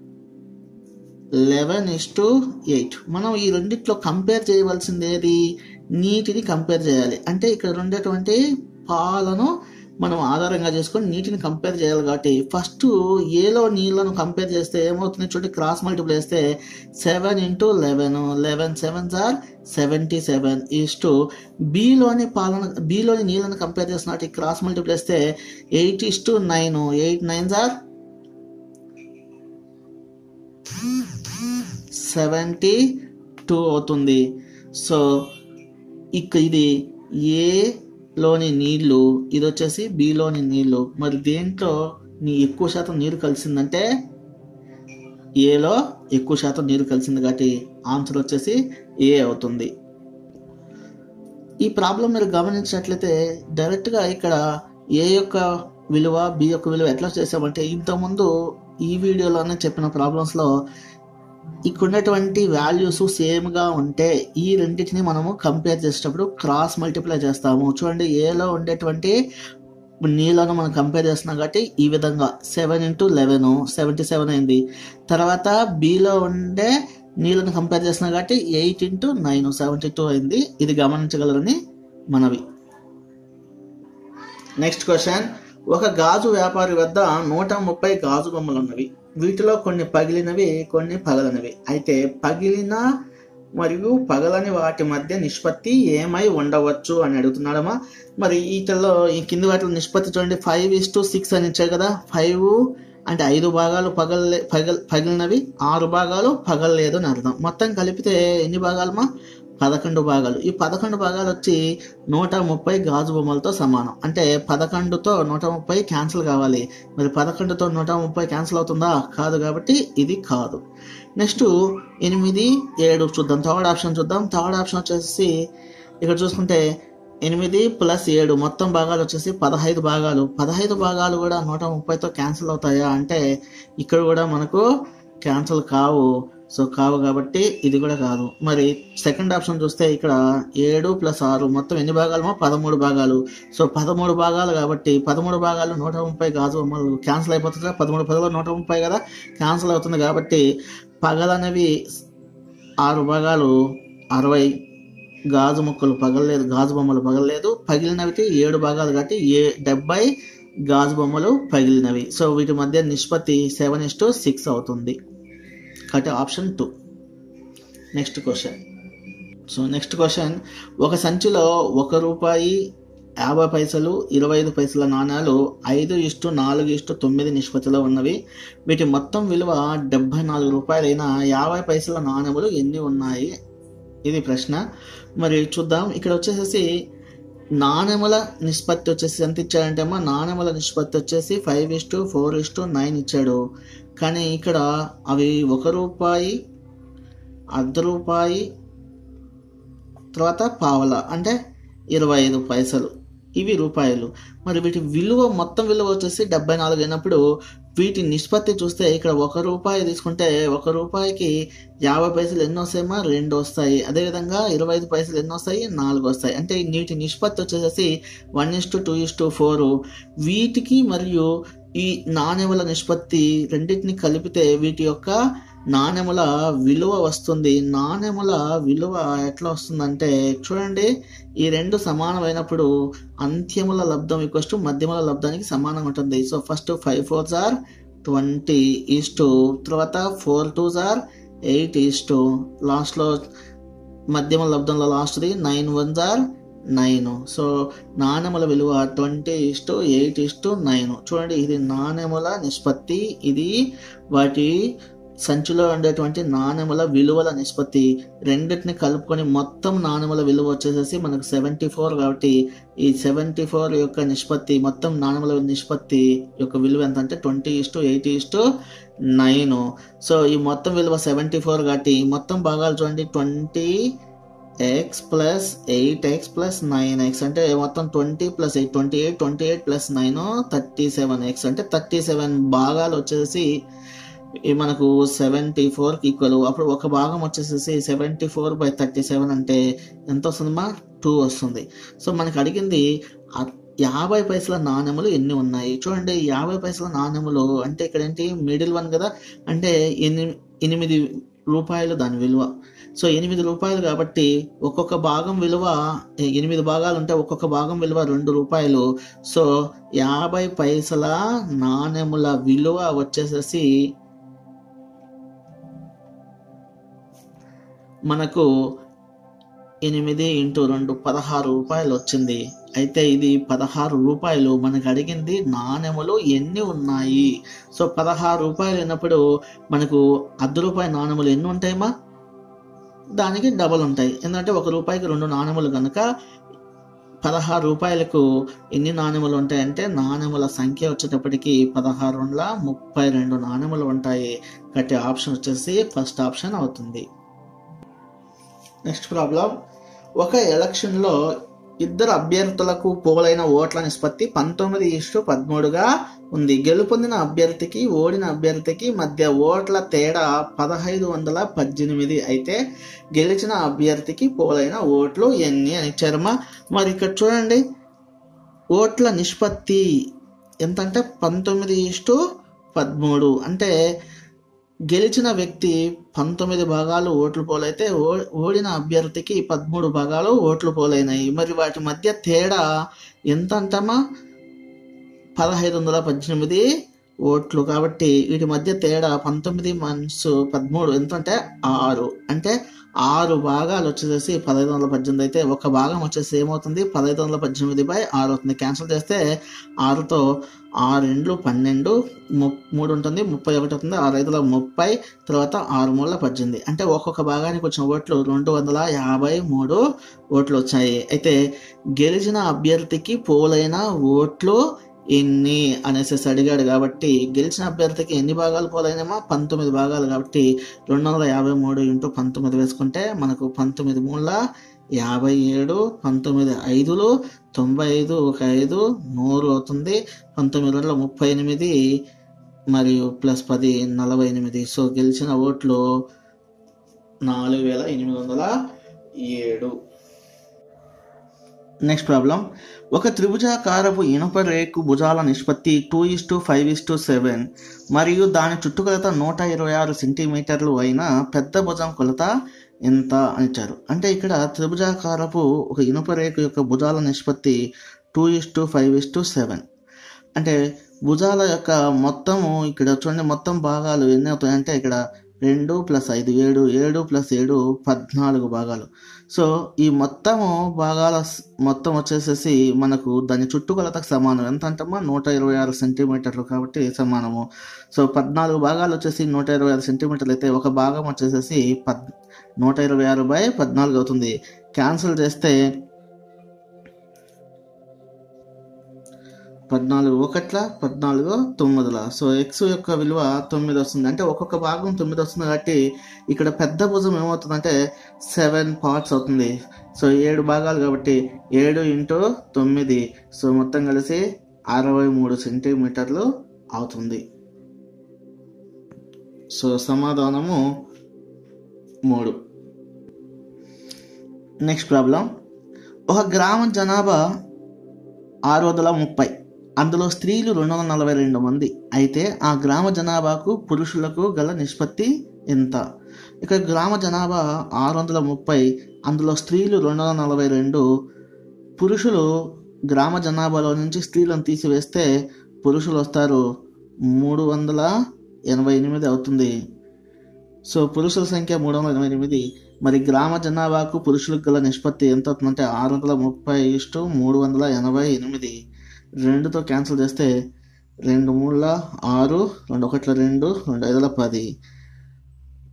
లెవెన్ ఇస్ టు ఎయిట్ మనం ఈ రెండిట్లో కంపేర్ చేయవలసింది ఏది నీటిని కంపేర్ చేయాలి అంటే ఇక్కడ ఉండేటువంటి పాలను మనం ఆధారంగా చేసుకొని నీటిని కంపేర్ చేయాలి కాబట్టి ఫస్ట్ ఏలో నీళ్ళను కంపేర్ చేస్తే ఏమవుతుంది చూడండి క్రాస్ మల్టిపుల్ వేస్తే seven into eleven eleven sevens are seventy seven is to బీలోని పాలన బీలోని నీళ్ళను కంపేర్ చేసినట్టు క్రాస్ మల్టిపుల్ వేస్తే eight is to nine eight nines are seventy two అవుతుంది సో ఇక ఇది ఏలోని నీళ్లు ఇది వచ్చేసి బిలోని నీళ్లు మరి దేంట్లో నీ ఎక్కువ శాతం నీరు కలిసిందంటే ఏలో ఎక్కువ శాతం నీరు కలిసింది కాబట్టి ఆన్సర్ వచ్చేసి ఏ అవుతుంది ఈ ప్రాబ్లం మీరు గమనించినట్లయితే డైరెక్ట్గా ఇక్కడ ఏ యొక్క విలువ బి యొక్క విలువ ఎట్లా చేసామంటే ఇంతకుముందు ఈ వీడియోలోనే చెప్పిన ప్రాబ్లమ్స్లో ఇక్కడ ఉన్నటువంటి వాల్యూస్ సేమ్గా ఉంటే ఈ రెండింటిని మనము కంపేర్ చేసేటప్పుడు క్రాస్ మల్టిప్లై చేస్తాము చూడండి ఏలో ఉండేటువంటి నీళ్ళను మనం కంపేర్ చేస్తున్నాం కాబట్టి ఈ విధంగా seven into eleven seventy seven అయింది తర్వాత బిలో ఉండే నీళ్ళను కంపేర్ చేస్తున్నాం కాబట్టి eight into nine seventy two అయింది ఇది గమనించగలరని మనవి నెక్స్ట్ క్వశ్చన్ ఒక గాజు వ్యాపారి వద్ద నూట ముప్పై గాజు బొమ్మలు ఉన్నవి వీటిలో కొన్ని పగిలినవి కొన్ని పగలనివి అయితే పగిలిన మరియు పగలని వాటి మధ్య నిష్పత్తి ఏమై ఉండవచ్చు అని అడుగుతున్నాడమ్మా మరి వీటిల్లో ఈ కింది వాటిలో నిష్పత్తి చూడండి ఫైవ్ ఇస్ టు సిక్స్ అని ఇచ్చారు కదా ఫైవ్ అంటే ఐదు భాగాలు పగలే పగల్ పగిలినవి ఆరు భాగాలు పగలలేదు అని అర్థం మొత్తం కలిపితే ఎన్ని భాగాలమ్మా పదకొండు భాగాలు ఈ పదకొండు భాగాలు వచ్చి నూట ముప్పై గాజు బొమ్మలతో సమానం అంటే పదకొండుతో నూట ముప్పై క్యాన్సిల్ కావాలి మరి పదకొండుతో నూట ముప్పై క్యాన్సిల్ అవుతుందా కాదు కాబట్టి ఇది కాదు నెక్స్ట్ ఎనిమిది ఏడు చూద్దాం థర్డ్ ఆప్షన్ చూద్దాం థర్డ్ ఆప్షన్ వచ్చేసి ఇక్కడ చూసుకుంటే ఎనిమిది ప్లస్ ఏడు మొత్తం భాగాలు వచ్చేసి పదహైదు భాగాలు పదహైదు భాగాలు కూడా నూట ముప్పైతో క్యాన్సిల్ అవుతాయా అంటే ఇక్కడ కూడా మనకు క్యాన్సిల్ కావు సో కావు కాబట్టి ఇది కూడా కాదు మరి సెకండ్ ఆప్షన్ చూస్తే ఇక్కడ ఏడు ప్లస్ ఆరు మొత్తం ఎన్ని భాగాలు పదమూడు భాగాలు సో పదమూడు భాగాలు కాబట్టి పదమూడు భాగాలు నూట ముప్పై గాజు బొమ్మలు క్యాన్సిల్ అయిపోతుంది కదా పదమూడు పదలో నూట ముప్పై కదా క్యాన్సిల్ అవుతుంది కాబట్టి పగలనేవి ఆరు భాగాలు అరవై గాజు ముక్కలు పగలలేదు గాజు బొమ్మలు పగలలేదు పగిలినవికి ఏడు భాగాలు కాబట్టి ఏ డెబ్బై గాజు బొమ్మలు పగిలినవి సో వీటి మధ్య నిష్పత్తి సెవెన్ ఇస్ టు సిక్స్ అవుతుంది కాబట్టి option two next question so next question ఒక సంచిలో ఒక రూపాయి యాభై పైసలు ఇరవై ఐదు పైసల నాణ్యాలు ఐదు ఇష్టు నాలుగు ఇష్టు తొమ్మిది నిష్పత్తిలో ఉన్నవి వీటి మొత్తం విలువ డెబ్బై నాలుగు రూపాయలైన యాభై పైసల నాణ్యములు ఎన్ని ఉన్నాయి ఇది ప్రశ్న మరి చూద్దాం ఇక్కడ వచ్చేసేసి నాణ్యముల నిష్పత్తి వచ్చేసి ఎంత ఇచ్చాడంటే అమ్మా నాణ్యముల నిష్పత్తి వచ్చేసి five is to four is to nine ఇచ్చాడు కానీ ఇక్కడ అవి ఒక రూపాయి అర్ధ రూపాయి తర్వాత పావల అంటే ఇరవై ఐదు పైసలు ఇవి రూపాయలు మరి వీటి విలువ మొత్తం విలువ వచ్చేసి డెబ్బై నాలుగు అయినప్పుడు వీటి నిష్పత్తి చూస్తే ఇక్కడ ఒక రూపాయి తీసుకుంటే ఒక రూపాయికి యాభై పైసలు ఎన్ని వస్తాయమ్మా రెండు వస్తాయి అదేవిధంగా ఇరవై ఐదు పైసలు ఎన్ని వస్తాయి నాలుగు వస్తాయి అంటే వీటి నిష్పత్తి వచ్చేసి one is to two is to four వీటికి మరియు ఈ నాణ్యముల నిష్పత్తి రెండింటిని కలిపితే వీటి యొక్క నాణ్యముల విలువ వస్తుంది నాణ్యముల విలువ ఎట్లా వస్తుందంటే చూడండి ఈ రెండు సమానమైనప్పుడు అంత్యముల లబ్ధం ఈక్వస్ టు మధ్యముల లబ్ధానికి సమానంగా ఉంటుంది so first five four are twenty is to తర్వాత four two jar eight is to లాస్ట్లో మధ్యమ లబ్ధంలో లాస్ట్ది nine one are nine so నాణ్యముల విలువ twenty is to eight is to nine చూడండి ఇది నాణ్యముల నిష్పత్తి ఇది వాటి సంచిలో ఉండేటువంటి నాణెముల విలువల నిష్పత్తి రెండింటిని కలుపుకొని మొత్తం నాణెముల విలువ వచ్చేసేసి మనకు సెవెంటీ ఫోర్ కాబట్టి ఈ సెవెంటీ ఫోర్ యొక్క నిష్పత్తి మొత్తం నాణెముల నిష్పత్తి యొక్క విలువ ఎంత అంటే twenty is to eighty is to nine so ఈ మొత్తం విలువ సెవెంటీ ఫోర్ కాబట్టి ఈ మొత్తం భాగాలు చూడండి twenty X plus eight X plus nine X అంటే మొత్తం twenty plus eight twenty eight twenty eight plus nine thirty seven X అంటే థర్టీ సెవెన్ భాగాలు వచ్చేసి ఈ మనకు సెవెంటీ ఫోర్కి ఈక్వల్ అప్పుడు ఒక భాగం వచ్చేసేసి seventy four by thirty seven అంటే ఎంత వస్తుందమ్మా టూ వస్తుంది సో మనకి అడిగింది ఆ యాభై పైసల నాణెములు ఎన్ని ఉన్నాయి చూడండి యాభై పైసల నాణెములు అంటే ఇక్కడ ఏంటి మిడిల్ వన్ కదా అంటే ఎని ఎనిమిది రూపాయలు దాని విలువ సో ఎనిమిది రూపాయలు కాబట్టి ఒక్కొక్క భాగం విలువ ఎ- ఎనిమిది భాగాలు ఉంటే ఒక్కొక్క భాగం విలువ రెండు రూపాయలు సో యాభై పైసల నాణెముల విలువ వచ్చేసేసి మనకు ఎనిమిది ఇంటూ రెండు పదహారు రూపాయలు వచ్చింది అయితే ఇది పదహారు రూపాయలు మనకు అడిగింది నాణెములు ఎన్ని ఉన్నాయి సో పదహారు రూపాయలు అయినప్పుడు మనకు అర్ధ రూపాయి నాణెములు ఎన్ని ఉంటాయమ్మా దానికి డబల్ ఉంటాయి ఎందుకంటే ఒక రూపాయికి రెండు నాణెములు కనుక పదహారు రూపాయలకు ఎన్ని నాణెములు ఉంటాయంటే నాణెముల సంఖ్య వచ్చేటప్పటికి పదహారు వందల ముప్పై రెండు నాణెములు ఉంటాయి కాబట్టి ఆప్షన్ వచ్చేసి ఫస్ట్ ఆప్షన్ అవుతుంది నెక్స్ట్ ప్రాబ్లం ఒక ఎలక్షన్లో ఇద్దరు అభ్యర్థులకు పోలైన ఓట్ల నిష్పత్తి పంతొమ్మిది ఇష్టు పదమూడుగా ఉంది గెలుపొందిన అభ్యర్థికి ఓడిన అభ్యర్థికి మధ్య ఓట్ల తేడా పదహైదు వందల పద్దెనిమిది అయితే గెలిచిన అభ్యర్థికి పోలైన ఓట్లు ఎన్ని అని ఇచ్చారమ్మా మరి ఇక్కడ చూడండి ఓట్ల నిష్పత్తి ఎంత అంటే పంతొమ్మిది ఇష్టు పదమూడు అంటే గెలిచిన వ్యక్తి పంతొమ్మిది భాగాలు ఓట్లు పోలైతే ఓ- ఓడిన అభ్యర్థికి పదమూడు భాగాలు ఓట్లు పోలైనాయి మరి వాటి మధ్య తేడా ఎంత అంటామా పదహైదు వందల పద్దెనిమిది ఓట్లు కాబట్టి వీటి మధ్య తేడా పంతొమ్మిది మన్స్ పదమూడు ఎంత అంటే ఆరు అంటే ఆరు భాగాలు వచ్చేసేసి పదహైదు వందల పద్దెనిమిది అయితే ఒక భాగం వచ్చేసి ఏమవుతుంది పదహైదు వందల పద్దెనిమిది బై ఆరు అవుతుంది క్యాన్సిల్ చేస్తే ఆరుతో ఆరు ఇండ్లు పన్నెండు ము- మూడు ఉంటుంది ముప్పై ఒకటి అవుతుంది ఆరు ఐదుల ముప్పై తర్వాత ఆరు మూల పద్దెనిమిది అంటే ఒక్కొక్క భాగానికి వచ్చిన ఓట్లు రెండు వందల యాభై మూడు ఓట్లు వచ్చాయి అయితే గెలిచిన అభ్యర్థికి పోలైన ఓట్లు ఎన్ని అనేసి అడిగాడు కాబట్టి గెలిచిన అభ్యర్థికి ఎన్ని భాగాలు పోలైనమా పంతొమ్మిది భాగాలు కాబట్టి రెండు వందల యాభై మూడు ఇంటూ పంతొమ్మిది వేసుకుంటే మనకు పంతొమ్మిది మూల యాభై ఏడు పంతొమ్మిది ఐదులు తొంభై ఐదు ఒక ఐదు నూరు అవుతుంది పంతొమ్మిది రెండు ముప్పై ఎనిమిది మరియు ప్లస్ పది నలభై ఎనిమిది సో గెలిచిన ఓట్లు నాలుగు వేల ఎనిమిది వందల ఏడు నెక్స్ట్ ప్రాబ్లం ఒక త్రిభుజాకారపు ఇనుప రేకు భుజాల నిష్పత్తి two is to five is to seven మరియు దాని చుట్టుకొలత నూట ఇరవై ఆరు సెంటీమీటర్లు అయిన పెద్ద భుజం కొలత ఎంత అని ఇచ్చారు అంటే ఇక్కడ త్రిభుజాకారపు ఒక ఇనుప రేకు యొక్క భుజాల నిష్పత్తి two is to five is to seven అంటే భుజాల యొక్క మొత్తము ఇక్కడ చూడండి మొత్తం భాగాలు ఎన్ని అవుతాయంటే ఇక్కడ రెండు ప్లస్ ఐదు ఏడు ఏడు ప్లస్ ఏడు పద్నాలుగు భాగాలు సో ఈ మొత్తము భాగాల స్- మొత్తం వచ్చేసేసి మనకు దాని చుట్టుకొలతకు సమానం ఎంత అంటమ్మా నూట ఇరవై ఆరు సెంటీమీటర్లు కాబట్టి సమానము సో పద్నాలుగు భాగాలు వచ్చేసి నూట ఇరవై ఆరు సెంటీమీటర్లు అయితే ఒక భాగం వచ్చేసేసి పద్ నూట ఇరవై ఆరు బై పద్నాలుగు అవుతుంది క్యాన్సిల్ చేస్తే పద్నాలుగు ఒకట్ల పద్నాలుగు తొమ్మిదిల సో ఎక్స్ యొక్క విలువ తొమ్మిది వస్తుంది అంటే ఒక్కొక్క భాగం తొమ్మిది వస్తుంది కాబట్టి ఇక్కడ పెద్ద భుజం ఏమవుతుందంటే సెవెన్ పార్ట్స్ అవుతుంది సో ఏడు భాగాలు కాబట్టి ఏడు ఇంటూ తొమ్మిది సో మొత్తం కలిసి అరవై మూడు సెంటీమీటర్లు అవుతుంది సో సమాధానము మూడు నెక్స్ట్ ప్రాబ్లం ఒక గ్రామ జనాభా ఆరు వందల ముప్పై అందులో స్త్రీలు రెండు వందల నలభై రెండు మంది అయితే ఆ గ్రామ జనాభాకు పురుషులకు గల నిష్పత్తి ఎంత ఇక గ్రామ జనాభా ఆరు వందల ముప్పై అందులో స్త్రీలు రెండు వందల నలభై రెండు పురుషులు గ్రామ జనాభాలో నుంచి స్త్రీలను తీసివేస్తే పురుషులు వస్తారు మూడు వందల ఎనభై ఎనిమిది అవుతుంది సో పురుషుల సంఖ్య మూడు వందల ఎనభై ఎనిమిది మరి గ్రామ జనాభాకు పురుషులకు గల నిష్పత్తి ఎంత అవుతుందంటే ఆరు వందల ముప్పై ఇష్టు మూడు వందల ఎనభై ఎనిమిది రెండుతో క్యాన్సిల్ చేస్తే రెండు మూడుల ఆరు రెండు ఒకట్ల రెండు రెండు ఐదుల పది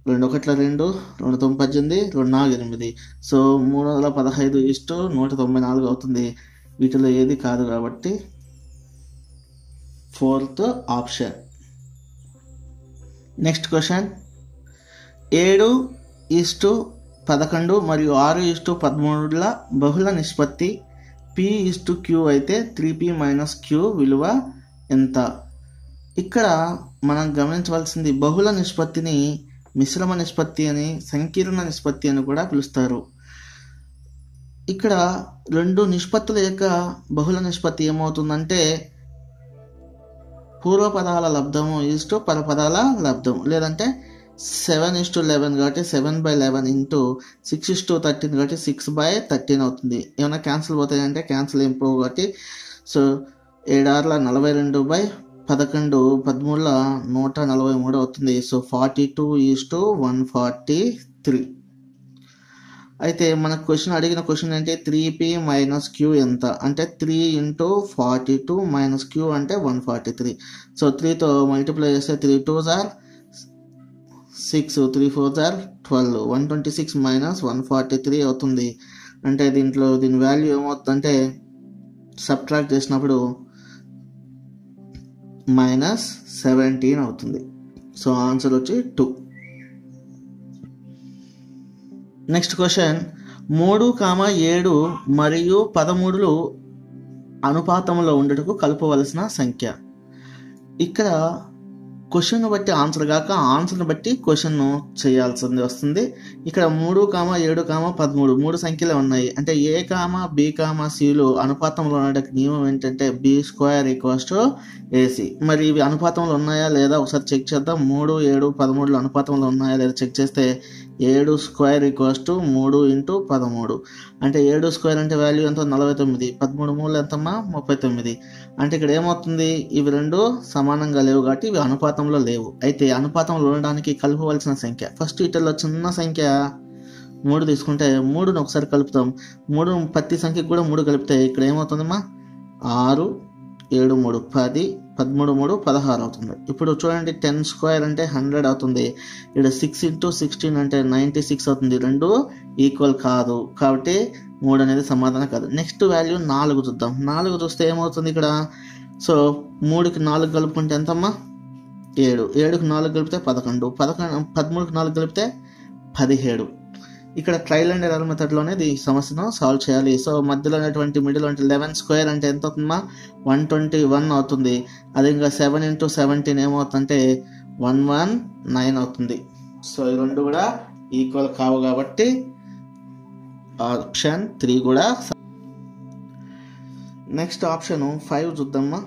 రెండు ఒకట్ల రెండు రెండు తొమ్మిది పద్దెనిమిది రెండు నాలుగు ఎనిమిది సో మూడు వందల పదహైదు ఇష్టు నూట తొంభై నాలుగు అవుతుంది వీటిలో ఏది కాదు కాబట్టి ఫోర్త్ ఆప్షన్ నెక్స్ట్ క్వశ్చన్ ఏడు ఇస్టు పదకొండు మరియు ఆరు ఇస్టు పదమూడుల బహుళ నిష్పత్తి పి ఇస్టు క్యూ అయితే త్రీ పి మైనస్ క్యూ విలువ ఎంత ఇక్కడ మనం గమనించవలసింది బహుళ నిష్పత్తిని మిశ్రమ నిష్పత్తి అని సంకీర్ణ నిష్పత్తి అని కూడా పిలుస్తారు ఇక్కడ రెండు నిష్పత్తుల యొక్క బహుళ నిష్పత్తి ఏమవుతుందంటే పూర్వపదాల లబ్ధము ఈజ్ టు పరపదాల లబ్ధం లేదంటే సెవెన్ ఇస్ టు లెవెన్ కాబట్టి seven by eleven into six is to thirteen కాబట్టి సిక్స్ బై థర్టీన్ అవుతుంది ఏమైనా క్యాన్సిల్ పోతాయంటే క్యాన్సిల్ ఏం పోవు కాబట్టి సో ఏడార్ల నలభై రెండు బై పదకొండు పదమూడుల నూట నలభై మూడు అవుతుంది so forty two is to one forty three అయితే మనకు క్వశ్చన్ అడిగిన క్వశ్చన్ ఏంటి త్రీ పి మైనస్ క్యూ ఎంత అంటే three into forty two minus Q అంటే వన్ ఫార్టీ త్రీ సో త్రీతో మల్టిప్లై చేస్తే three two jar six three four జార్ twelve one twenty six minus one forty three అవుతుంది అంటే దీంట్లో దీని వాల్యూ ఏమవుతుందంటే సబ్ట్రాక్ట్ చేసినప్పుడు మైనస్ సెవెంటీన్ అవుతుంది సో ఆన్సర్ వచ్చి టూ నెక్స్ట్ క్వశ్చన్ మూడు కామ ఏడు మరియు పదమూడులు అనుపాతంలో ఉండటకు కలపవలసిన సంఖ్య ఇక్కడ క్వశ్చన్ బట్టి ఆన్సర్ కాక ఆన్సర్ని బట్టి క్వశ్చన్ చేయాల్సింది వస్తుంది ఇక్కడ మూడు కామ ఏడు కామ పదమూడు మూడు సంఖ్యలే ఉన్నాయి అంటే ఏ కామ బి కామ సిలు అనుపాతంలో ఉండడానికి నియమం ఏంటంటే B square equals to AC మరి ఇవి అనుపాతంలో ఉన్నాయా లేదా ఒకసారి చెక్ చేద్దాం మూడు ఏడు పదమూడులు అనుపాతంలో ఉన్నాయా లేదా చెక్ చేస్తే ఏడు స్క్వేర్ ఈక్వల్స్ టు మూడు ఇంటూ పదమూడు అంటే ఏడు స్క్వేర్ అంటే వాల్యూ ఎంత నలభై తొమ్మిది పదమూడు మూడు ఎంతమ్మా ముప్పై తొమ్మిది అంటే ఇక్కడ ఏమవుతుంది ఇవి రెండు సమానంగా లేవు కాబట్టి ఇవి అనుపాతంలో లేవు అయితే అనుపాతంలో ఉండడానికి కలపవలసిన సంఖ్య ఫస్ట్ ఇటల్లో చిన్న సంఖ్య మూడు తీసుకుంటే మూడుని ఒకసారి కలుపుతాం మూడు ప్రతి సంఖ్యకు కూడా మూడు కలిపితే ఇక్కడ ఏమవుతుందమ్మా ఆరు ఏడు మూడు పది పదమూడు మూడు పదహారు అవుతుంది ఇప్పుడు చూడండి టెన్ స్క్వేర్ అంటే హండ్రెడ్ అవుతుంది ఇక్కడ సిక్స్ ఇంటూ సిక్స్టీన్ అంటే నైంటీ సిక్స్ అవుతుంది రెండు ఈక్వల్ కాదు కాబట్టి మూడు అనేది సమాధానం కాదు నెక్స్ట్ వాల్యూ నాలుగు చూద్దాం నాలుగు చూస్తే ఏమవుతుంది ఇక్కడ సో మూడుకి నాలుగు కలుపుకుంటే ఎంతమ్మా ఏడు ఏడుకి నాలుగు కలిపితే పదకొండు పదకొండు పదమూడుకి నాలుగు కలిపితే పదిహేడు ఇక్కడ ట్రైల్ అండ్ ఎర్రర్ మెథడ్లోనే ఈ సమస్యను సాల్వ్ చేయాలి సో మధ్యలో ఉన్నటువంటి మిడిల్ అంటే లెవెన్ స్క్వేర్ అంటే ఎంత అవుతుందమ్మా వన్ ట్వంటీ వన్ అవుతుంది అదే ఇంకా సెవెన్ ఇంటూ సెవెంటీన్ ఏమవుతుందంటే వన్ వన్ నైన్ అవుతుంది సో ఈ రెండు కూడా ఈక్వల్ కావు కాబట్టి ఆప్షన్ త్రీ కూడా నెక్స్ట్ ఆప్షన్ ఫైవ్ చూద్దామా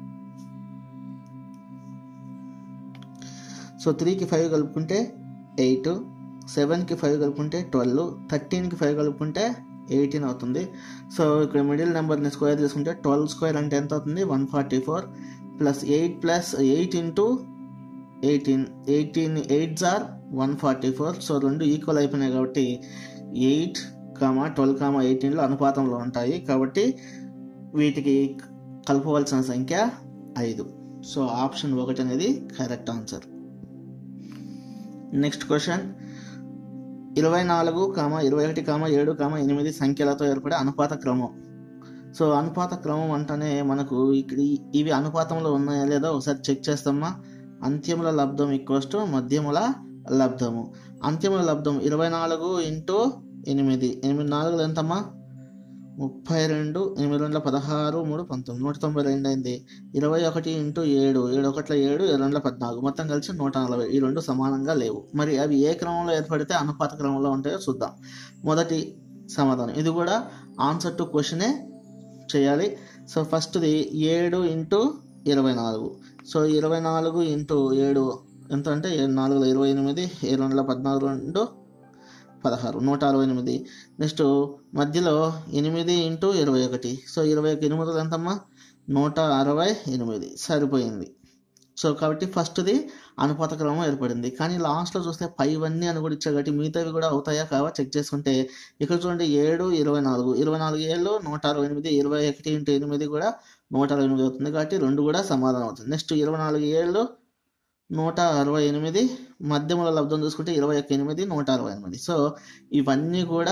సో త్రీకి ఫైవ్ కలుపుకుంటే ఎయిట్ సెవెన్కి ఫైవ్ కలుపుకుంటే ట్వెల్వ్ థర్టీన్కి ఫైవ్ కలుపుకుంటే ఎయిటీన్ అవుతుంది సో ఇక్కడ మిడిల్ నెంబర్ని స్క్వేర్ తీసుకుంటే ట్వెల్వ్ స్క్వేర్ అంటే ఎంత అవుతుంది one forty four plus eight plus eight into eighteen eighteen eight జార్ వన్ ఫార్టీ ఫోర్ సో రెండు ఈక్వల్ అయిపోయినాయి కాబట్టి ఎయిట్ కామా ట్వెల్వ్ కామా ఎయిటీన్లో అనుపాతంలో ఉంటాయి కాబట్టి వీటికి కలపవలసిన సంఖ్య ఐదు సో ఆప్షన్ ఒకటి అనేది కరెక్ట్ ఆన్సర్ నెక్స్ట్ క్వశ్చన్ ఇరవై నాలుగు కామ ఇరవై ఒకటి కామ ఏడు కామ ఎనిమిది సంఖ్యలతో ఏర్పడే అనుపాత క్రమం సో అనుపాత క్రమం అంటేనే మనకు ఇక్కడ ఈ- ఇవి అనుపాతంలో ఉన్నాయా లేదా ఒకసారి చెక్ చేస్తామా అంత్యముల లబ్ధం ఈక్వల్స్ టు మధ్యముల లబ్ధము అంత్యముల లబ్ధం ఇరవై నాలుగు ఇంటూ ఎనిమిది ఎనిమిది నాలుగులు ఎంతమ్మా ముప్పై రెండు ఎనిమిది రెండుల పదహారు మూడు పంతొమ్మిది నూట తొంభై రెండు అయింది ఇరవై ఒకటి ఇంటూ ఏడు ఏడు ఒకట్ల ఏడు ఏడు రెండుల పద్నాలుగు మొత్తం కలిసి నూట నలభై ఈ రెండు సమానంగా లేవు మరి అవి ఏ క్రమంలో ఏర్పడితే అనుపాత క్రమంలో ఉంటాయో చూద్దాం మొదటి సమాధానం ఇది కూడా ఆన్సర్ టు క్వశ్చనే చేయాలి సో ఫస్ట్ది ఏడు ఇంటూ ఇరవై నాలుగు సో ఇరవై నాలుగు ఇంటూ ఏడు ఎంత అంటే ఏడు నాలుగుల ఇరవై ఎనిమిది ఏడు వందల పద్నాలుగు రెండు పదహారు నూట అరవై ఎనిమిది నెక్స్ట్ మధ్యలో ఎనిమిది ఇంటూ ఇరవై ఒకటి సో ఇరవై ఒక ఎనిమిది ఎంతమ్మా నూట అరవై ఎనిమిది సరిపోయింది సో కాబట్టి ఫస్ట్ది అనుపాత క్రమం ఏర్పడింది కానీ లాస్ట్లో చూస్తే పైవన్నీ అని కూడా ఇచ్చారు కాబట్టి మిగతావి కూడా అవుతాయా కావా చెక్ చేసుకుంటే ఇక్కడ చూడండి ఏడు ఇరవై నాలుగు ఇరవై నాలుగు ఏళ్ళు నూట అరవై ఎనిమిది ఇరవై ఒకటి ఇంటూ ఎనిమిది కూడా నూట అరవై ఎనిమిది అవుతుంది కాబట్టి రెండు కూడా సమాధానం అవుతుంది నెక్స్ట్ ఇరవై నాలుగు ఏళ్ళు నూట అరవై ఎనిమిది మధ్యముల లబ్ధం చూసుకుంటే ఇరవై ఒక్క ఎనిమిది నూట అరవై ఎనిమిది సో ఇవన్నీ కూడా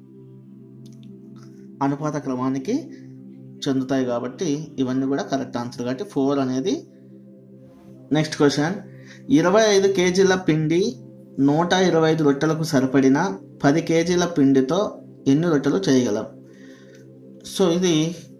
అనుపాత క్రమానికి చెందుతాయి కాబట్టి ఇవన్నీ కూడా కరెక్ట్ ఆన్సర్ కాబట్టి ఫోర్ అనేది నెక్స్ట్ క్వశ్చన్ ఇరవై ఐదు కేజీల పిండి నూట ఇరవై ఐదు రొట్టెలకు సరిపడిన పది కేజీల పిండితో ఎన్ని రొట్టెలు చేయగలం సో ఇది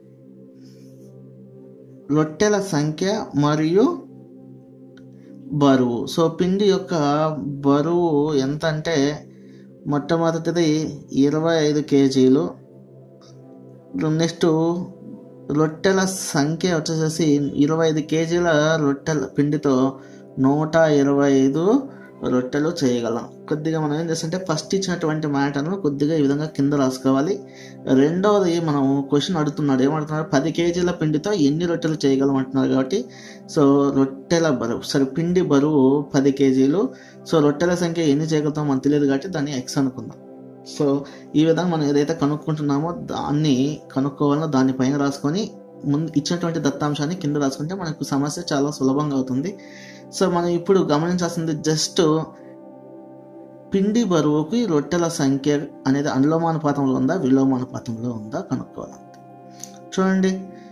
రొట్టెల సంఖ్య మరియు బరువు సో పిండి యొక్క బరువు ఎంత అంటే మొట్టమొదటిది ఇరవై ఐదు కేజీలు నెక్స్ట్ రొట్టెల సంఖ్య వచ్చేసేసి ఇరవై ఐదు కేజీల రొట్టెల పిండితో నూట ఇరవై ఐదు రొట్టెలు చేయగలం కొద్దిగా మనం ఏం చేస్తుంటే ఫస్ట్ ఇచ్చినటువంటి మ్యాటర్ను కొద్దిగా ఈ విధంగా కింద రాసుకోవాలి రెండవది మనం క్వశ్చన్ అడుగుతున్నాడు ఏమడుతున్నారు పది కేజీల పిండితో ఎన్ని రొట్టెలు చేయగలం అంటున్నారు కాబట్టి సో రొట్టెల బరువు సరే పిండి బరువు పది కేజీలు సో రొట్టెల సంఖ్య ఎన్ని చేయగలుగుతాం మనకు తెలియదు కాబట్టి దాన్ని ఎక్స్ అనుకుందాం సో ఈ విధంగా మనం ఏదైతే కనుక్కుంటున్నామో దాన్ని కనుక్కోవాలో దానిపైన రాసుకొని ముందు ఇచ్చినటువంటి దత్తాంశాన్ని కింద రాసుకుంటే మనకు సమస్య చాలా సులభంగా అవుతుంది సో మనం ఇప్పుడు గమనించాల్సింది జస్ట్ పిండి బరువుకి రొట్టెల సంఖ్య అనేది అనులోమానుపాతంలో ఉందా విలోమానుపాతంలో ఉందా కనుక్కోవాలి చూడండి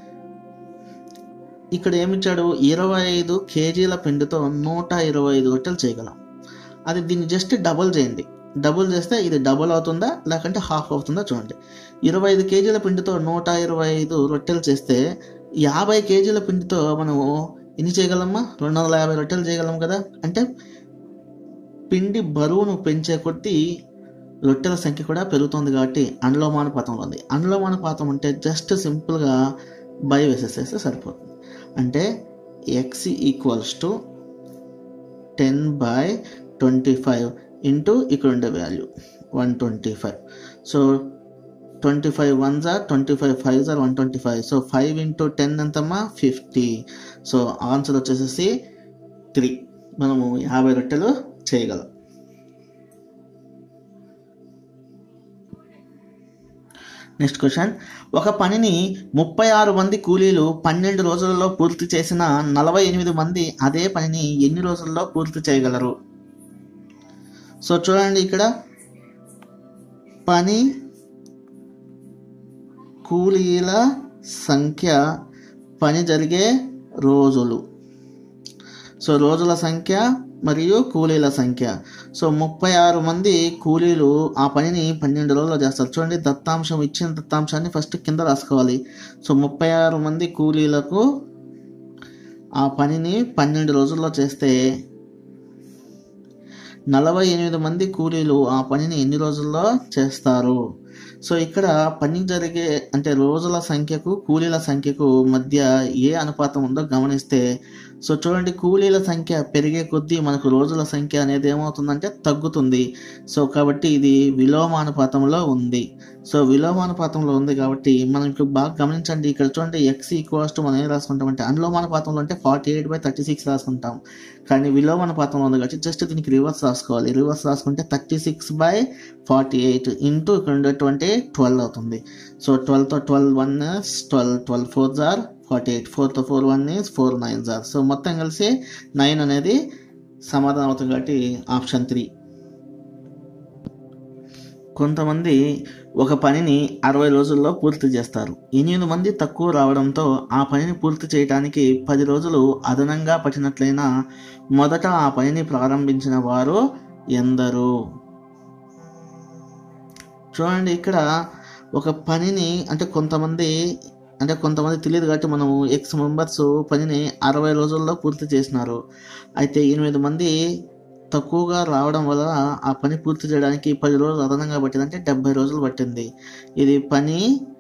ఇక్కడ ఏమిచ్చాడు ఇరవై ఐదు కేజీల పిండితో నూట ఇరవై ఐదు రొట్టెలు చేయగలం అది దీన్ని జస్ట్ డబుల్ చేయండి డబుల్ చేస్తే ఇది డబుల్ అవుతుందా లేకంటే హాఫ్ అవుతుందా చూడండి ఇరవై ఐదు కేజీల పిండితో నూట ఇరవై ఐదు రొట్టెలు చేస్తే యాభై కేజీల పిండితో మనము ఎన్ని చేయగలమా రెండు వందల యాభై రొట్టెలు చేయగలం కదా అంటే పిండి బరువును పెంచే కొద్దీ రొట్టెల సంఖ్య కూడా పెరుగుతుంది కాబట్టి అనులోమానుపాతంలో ఉంది అనులోమానుపాతం అంటే జస్ట్ సింపుల్గా బై వేసేసేస్తే సరిపోతుంది అంటే X equals to ten by twenty five into ఇక్కడ ఉండే value one twenty five so twenty five one జార్ ట్వంటీ ఫైవ్ ఫైవ్ జార్ one twenty five so five into ten ఎంతమ్మా ఫిఫ్టీ సో ఆన్సర్ వచ్చేసేసి త్రీ మనము యాభై రొట్టెలు చేయగలం నెక్స్ట్ క్వశ్చన్ ఒక పనిని ముప్పై ఆరు మంది కూలీలు పన్నెండు రోజులలో పూర్తి చేసిన నలభై ఎనిమిది మంది అదే పనిని ఎన్ని రోజుల్లో పూర్తి చేయగలరు సో చూడండి ఇక్కడ పని కూలీల సంఖ్య పని జరిగే రోజులు సో రోజుల సంఖ్య మరియు కూలీల సంఖ్య సో ముప్పై ఆరు మంది కూలీలు ఆ పనిని పన్నెండు రోజుల్లో చేస్తారు చూడండి దత్తాంశం ఇచ్చిన దత్తాంశాన్ని ఫస్ట్ కింద రాసుకోవాలి సో ముప్పై ఆరు మంది కూలీలకు ఆ పనిని పన్నెండు రోజుల్లో చేస్తే నలభై ఎనిమిది మంది కూలీలు ఆ పనిని ఎన్ని రోజుల్లో చేస్తారు సో ఇక్కడ పని జరిగే అంటే రోజుల సంఖ్యకు కూలీల సంఖ్యకు మధ్య ఏ అనుపాతం ఉందో గమనిస్తే సో చూడండి కూలీల సంఖ్య పెరిగే కొద్దీ మనకు రోజుల సంఖ్య అనేది ఏమవుతుందంటే తగ్గుతుంది సో కాబట్టి ఇది విలోమానుపాతంలో ఉంది సో విలోమానుపాతంలో ఉంది కాబట్టి మనం ఇప్పుడు బాగా గమనించండి ఇక్కడ చూడండి ఎక్స్ ఈక్వల్స్ టు మనం ఏం రాసుకుంటాం అంటే అనులోమానుపాతంలో అంటే forty eight by thirty six రాసుకుంటాం కానీ విలోమానుపాతంలో ఉంది కాబట్టి జస్ట్ దీనికి రివర్స్ రాసుకోవాలి రివర్స్ రాసుకుంటే thirty six by forty eight into ఇక్కడ ఉండేటువంటి ట్వెల్వ్ అవుతుంది సో ట్వెల్వ్తో twelve one twelve twelve four jar forty eight ఫోర్తో four one is four nine జార్ సో మొత్తం కలిసి నైన్ అనేది సమాధానం అవుతుంది కాబట్టి ఆప్షన్ త్రీ కొంతమంది ఒక పనిని అరవై రోజుల్లో పూర్తి చేస్తారు ఎనిమిది మంది తక్కువ రావడంతో ఆ పనిని పూర్తి చేయడానికి పది రోజులు అదనంగా పట్టినట్లయినా మొదట ఆ పనిని ప్రారంభించిన వారు ఎందరు చూడండి ఇక్కడ ఒక పనిని అంటే కొంతమంది అంటే కొంతమంది తెలియదు కాబట్టి మనము ఎక్స్ మెంబర్స్ పనిని అరవై రోజుల్లో పూర్తి చేసినారు అయితే ఎనిమిది మంది తక్కువగా రావడం వల్ల ఆ పని పూర్తి చేయడానికి పది రోజులు అదనంగా పట్టింది అంటే డెబ్బై రోజులు పట్టింది ఇది పని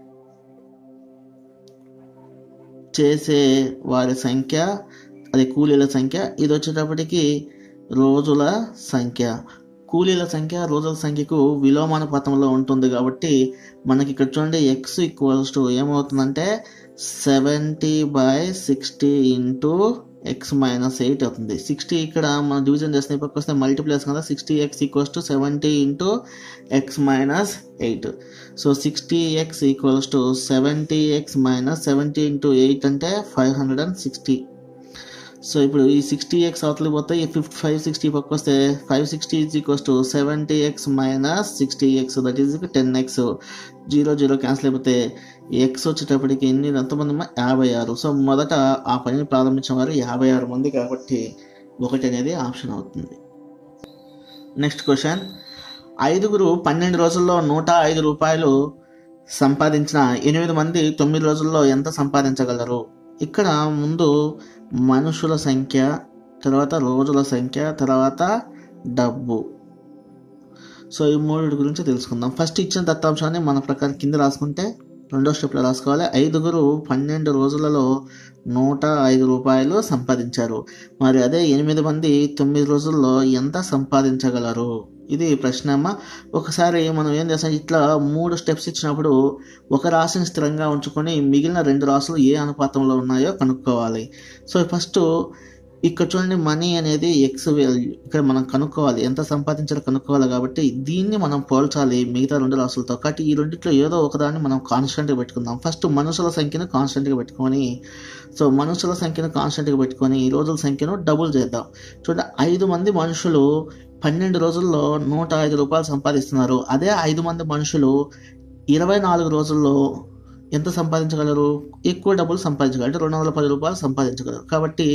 చేసే వారి సంఖ్య అది కూలీల సంఖ్య ఇది వచ్చేటప్పటికి రోజుల సంఖ్య కూలీల సంఖ్య రోజుల సంఖ్యకు విలోమానుపాతంలో ఉంటుంది కాబట్టి మనకి ఇక్కడ చూడండి ఎక్స్ ఈక్వల్స్ టు ఏమవుతుందంటే seventy by sixty into X minus eight అవుతుంది సిక్స్టీ ఇక్కడ మనం డివిజన్ చేసిన పక్కకు వస్తే మల్టిప్లస్ కదా sixty X equals to seventy into X minus eight so sixty X equals to seventy X minus seventy into eight అంటే five hundred and sixty so ఇప్పుడు ఈ సిక్స్టీ ఎక్స్ అవతలకి పోతే ఈ ఫిఫ్టీ ఫైవ్ సిక్స్టీ పక్క వస్తే five sixty is equals to seventy X minus sixty X that is ten X zero zero cancel అయిపోతే X వచ్చేటప్పటికి ఎన్ని ఎంతమంది అమ్మా? యాభై ఆరు సో మొదట ఆ పనిని ప్రారంభించిన వారు యాభై ఆరు మంది కాబట్టి ఒకటి అనేది ఆప్షన్ అవుతుంది నెక్స్ట్ క్వశ్చన్ ఐదుగురు పన్నెండు రోజుల్లో నూట ఐదు రూపాయలు సంపాదించిన ఎనిమిది మంది తొమ్మిది రోజుల్లో ఎంత సంపాదించగలరు ఇక్కడ ముందు మనుషుల సంఖ్య తర్వాత రోజుల సంఖ్య తర్వాత డబ్బు సో ఈ మూడు గురించి తెలుసుకుందాం ఫస్ట్ ఇచ్చిన దత్తాంశాన్ని మన ప్రకారం కింద రాసుకుంటే రెండో స్టెప్లో రాసుకోవాలి ఐదుగురు పన్నెండు రోజులలో నూట ఐదు రూపాయలు సంపాదించారు మరి అదే ఎనిమిది మంది తొమ్మిది రోజుల్లో ఎంత సంపాదించగలరు ఇది ప్రశ్న అమ్మ ఒకసారి మనం ఏం చేస్తాం ఇట్లా మూడు స్టెప్స్ ఇచ్చినప్పుడు ఒక రాశిని స్థిరంగా ఉంచుకొని మిగిలిన రెండు రాసులు ఏ అనుపాతంలో ఉన్నాయో కనుక్కోవాలి సో ఫస్ట్ ఇక్కడ చూడండి మనీ అనేది ఎక్స్ వాల్యూ ఇక్కడ మనం కనుక్కోవాలి ఎంత సంపాదించాలో కనుక్కోవాలి కాబట్టి దీన్ని మనం పోల్చాలి మిగతా రెండు రాసులతో కాబట్టి ఈ రెండిట్లో ఏదో ఒకదాన్ని మనం కాన్స్టెంట్గా పెట్టుకుందాం ఫస్ట్ మనుషుల సంఖ్యను కాన్స్టెంట్గా పెట్టుకొని సో మనుషుల సంఖ్యను కాన్స్టెంట్గా పెట్టుకొని ఈ రోజుల సంఖ్యను డబుల్ చేద్దాం చూడండి ఐదు మంది మనుషులు పన్నెండు రోజుల్లో నూట ఐదు రూపాయలు సంపాదిస్తున్నారు అదే ఐదు మంది మనుషులు ఇరవై నాలుగు రోజుల్లో ఎంత సంపాదించగలరు ఎక్కువ డబ్బులు సంపాదించగలరు అంటే రెండు వందల పది రూపాయలు సంపాదించగలరు కాబట్టి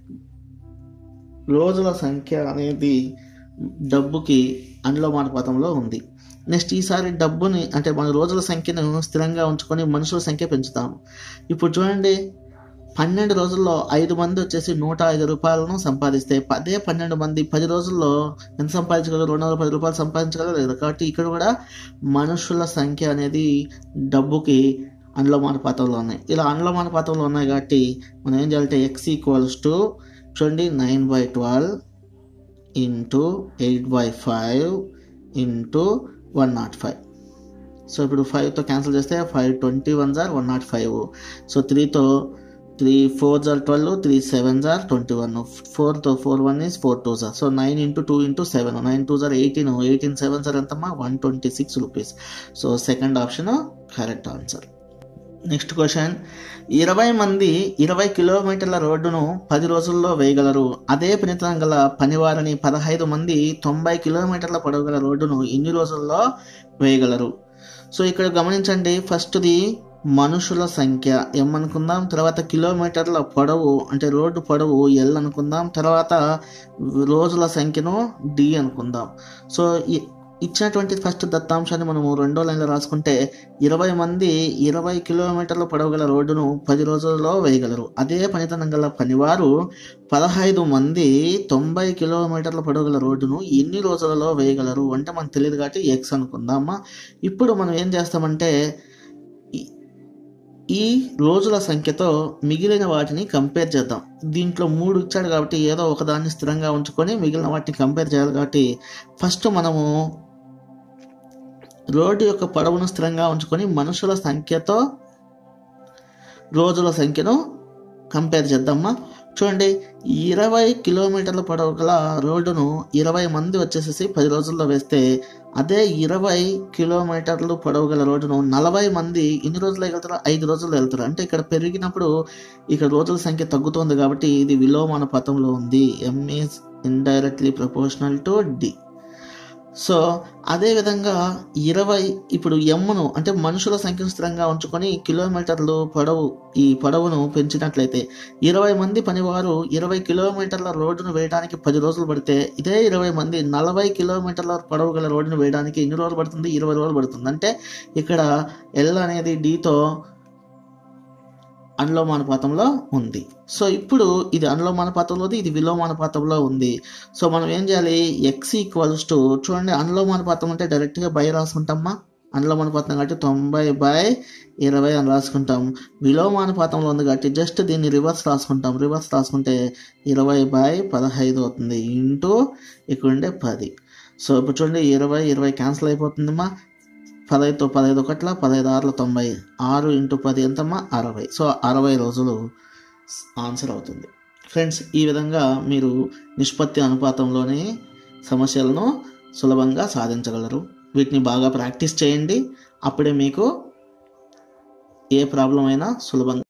రోజుల సంఖ్య అనేది డబ్బుకి అనులోమానుపాతంలో ఉంది నెక్స్ట్ ఈసారి డబ్బుని అంటే మన రోజుల సంఖ్యను స్థిరంగా ఉంచుకొని మనుషుల సంఖ్య పెంచుతాము ఇప్పుడు చూడండి పన్నెండు రోజుల్లో ఐదు మంది వచ్చేసి నూట ఐదు రూపాయలను సంపాదిస్తే అదే పన్నెండు మంది పది రోజుల్లో ఎంత సంపాదించగలరు రెండు వందల పది రూపాయలు సంపాదించగలరు లేదు కాబట్టి ఇక్కడ కూడా మనుషుల సంఖ్య అనేది డబ్బుకి అనులోమానుపాతంలో ఉన్నాయి ఇలా అనులోమానుపాతంలో ఉన్నాయి కాబట్టి మనం ఏం చేయాలంటే ఎక్స్ ఈక్వల్స్ టు చూడండి nine by twelve into eight by five into one nought five so ఇప్పుడు ఫైవ్తో క్యాన్సిల్ చేస్తే ఫైవ్ ట్వంటీ వన్ జార్ వన్ నాట్ ఫైవ్ సో త్రీతో త్రీ ఫోర్ జార్ ట్వెల్వ్ త్రీ సెవెన్ జార్ ట్వంటీ వన్ ఫోర్తో four one is four two జార్ so nine into two into seven nine two జార్ ఎయిటీన్ ఎయిటీన్ సెవెన్ జార్ ఎంతమ్మా one twenty six rupees so second option correct answer next question ఇరవై మంది ఇరవై కిలోమీటర్ల రోడ్డును పది రోజుల్లో వేయగలరు అదే పనితనం గల పనివారిని పదహైదు మంది తొంభై కిలోమీటర్ల పొడవు గల రోడ్డును ఎన్ని రోజుల్లో వేయగలరు సో ఇక్కడ గమనించండి ఫస్ట్ది మనుషుల సంఖ్య ఎం అనుకుందాం తర్వాత కిలోమీటర్ల పొడవు అంటే రోడ్డు పొడవు ఎల్ అనుకుందాం తర్వాత రోజుల సంఖ్యను డి అనుకుందాం సో ఈ ఇచ్చినటువంటి ఫస్ట్ దత్తాంశాన్ని మనము రెండో లైన్లో రాసుకుంటే ఇరవై మంది ఇరవై కిలోమీటర్ల పొడవు గల రోడ్డును పది రోజుల్లో వేయగలరు అదే పనితనం గల పనివారు పదహైదు మంది తొంభై కిలోమీటర్ల పొడవు గల రోడ్డును ఎన్ని రోజులలో వేయగలరు అంటే మనకు తెలియదు కాబట్టి ఎక్స్ అనుకుందామా ఇప్పుడు మనం ఏం చేస్తామంటే ఈ- ఈ రోజుల సంఖ్యతో మిగిలిన వాటిని కంపేర్ చేద్దాం దీంట్లో మూడు ఇచ్చాడు కాబట్టి ఏదో ఒకదాన్ని స్థిరంగా ఉంచుకొని మిగిలిన వాటిని కంపేర్ చేయాలి కాబట్టి ఫస్ట్ మనము రోడ్డు యొక్క పొడవును స్థిరంగా ఉంచుకొని మనుషుల సంఖ్యతో రోజుల సంఖ్యను కంపేర్ చేద్దామా చూడండి ఇరవై కిలోమీటర్ల పొడవు గల రోడ్డును ఇరవై మంది వచ్చేసేసి పది రోజుల్లో వేస్తే అదే ఇరవై కిలోమీటర్లు పొడవు గల రోడ్డును నలభై మంది ఎన్ని రోజులు వెళ్తారు ఐదు రోజుల్లో వెళ్తారు అంటే ఇక్కడ పెరిగినప్పుడు ఇక్కడ రోజుల సంఖ్య తగ్గుతోంది కాబట్టి ఇది విలోమానుపాతంలో ఉంది M is indirectly proportional to D so అదేవిధంగా ఇరవై ఇప్పుడు ఎమ్మును అంటే మనుషుల సంఖ్యను స్థిరంగా ఉంచుకొని కిలోమీటర్లు పొడవు ఈ పొడవును పెంచినట్లయితే ఇరవై మంది పనివారు ఇరవై కిలోమీటర్ల రోడ్డును వేయడానికి పది రోజులు పడితే ఇదే ఇరవై మంది నలభై కిలోమీటర్ల పొడవు గల రోడ్డును వేయడానికి ఎన్ని రోజులు పడుతుంది ఇరవై రోజులు పడుతుంది అంటే ఇక్కడ ఎల్ అనేది డితో అనులోమానుపాతంలో ఉంది సో ఇప్పుడు ఇది అనులోమానుపాతంలోది ఇది విలోమానుపాతంలో ఉంది సో మనం ఏం చేయాలి ఎక్స్ ఈక్వల్స్ టు చూడండి అనులోమానుపాతం అంటే డైరెక్ట్గా బై రాసుకుంటామా అనులోమానుపాతం కాబట్టి తొంభై బై ఇరవై అని రాసుకుంటాం విలోమానుపాతంలో ఉంది కాబట్టి జస్ట్ దీన్ని రివర్స్ రాసుకుంటాం రివర్స్ రాసుకుంటే ఇరవై బై పదహైదు అవుతుంది ఇంటూ ఇక్కడ ఉండే పది సో ఇప్పుడు చూడండి ఇరవై ఇరవై క్యాన్సిల్ అయిపోతుందమ్మా పదహైదుతో పదహైదు ఒకట్ల పదహైదు ఆరులో తొంభై ఆరు ఇంటూ పది ఎంతమ్మా అరవై సో అరవై రోజులు ఆన్సర్ అవుతుంది ఫ్రెండ్స్ ఈ విధంగా మీరు నిష్పత్తి అనుపాతంలోనే సమస్యలను సులభంగా సాధించగలరు వీటిని బాగా ప్రాక్టీస్ చేయండి అప్పుడే మీకు ఏ ప్రాబ్లం అయినా సులభంగా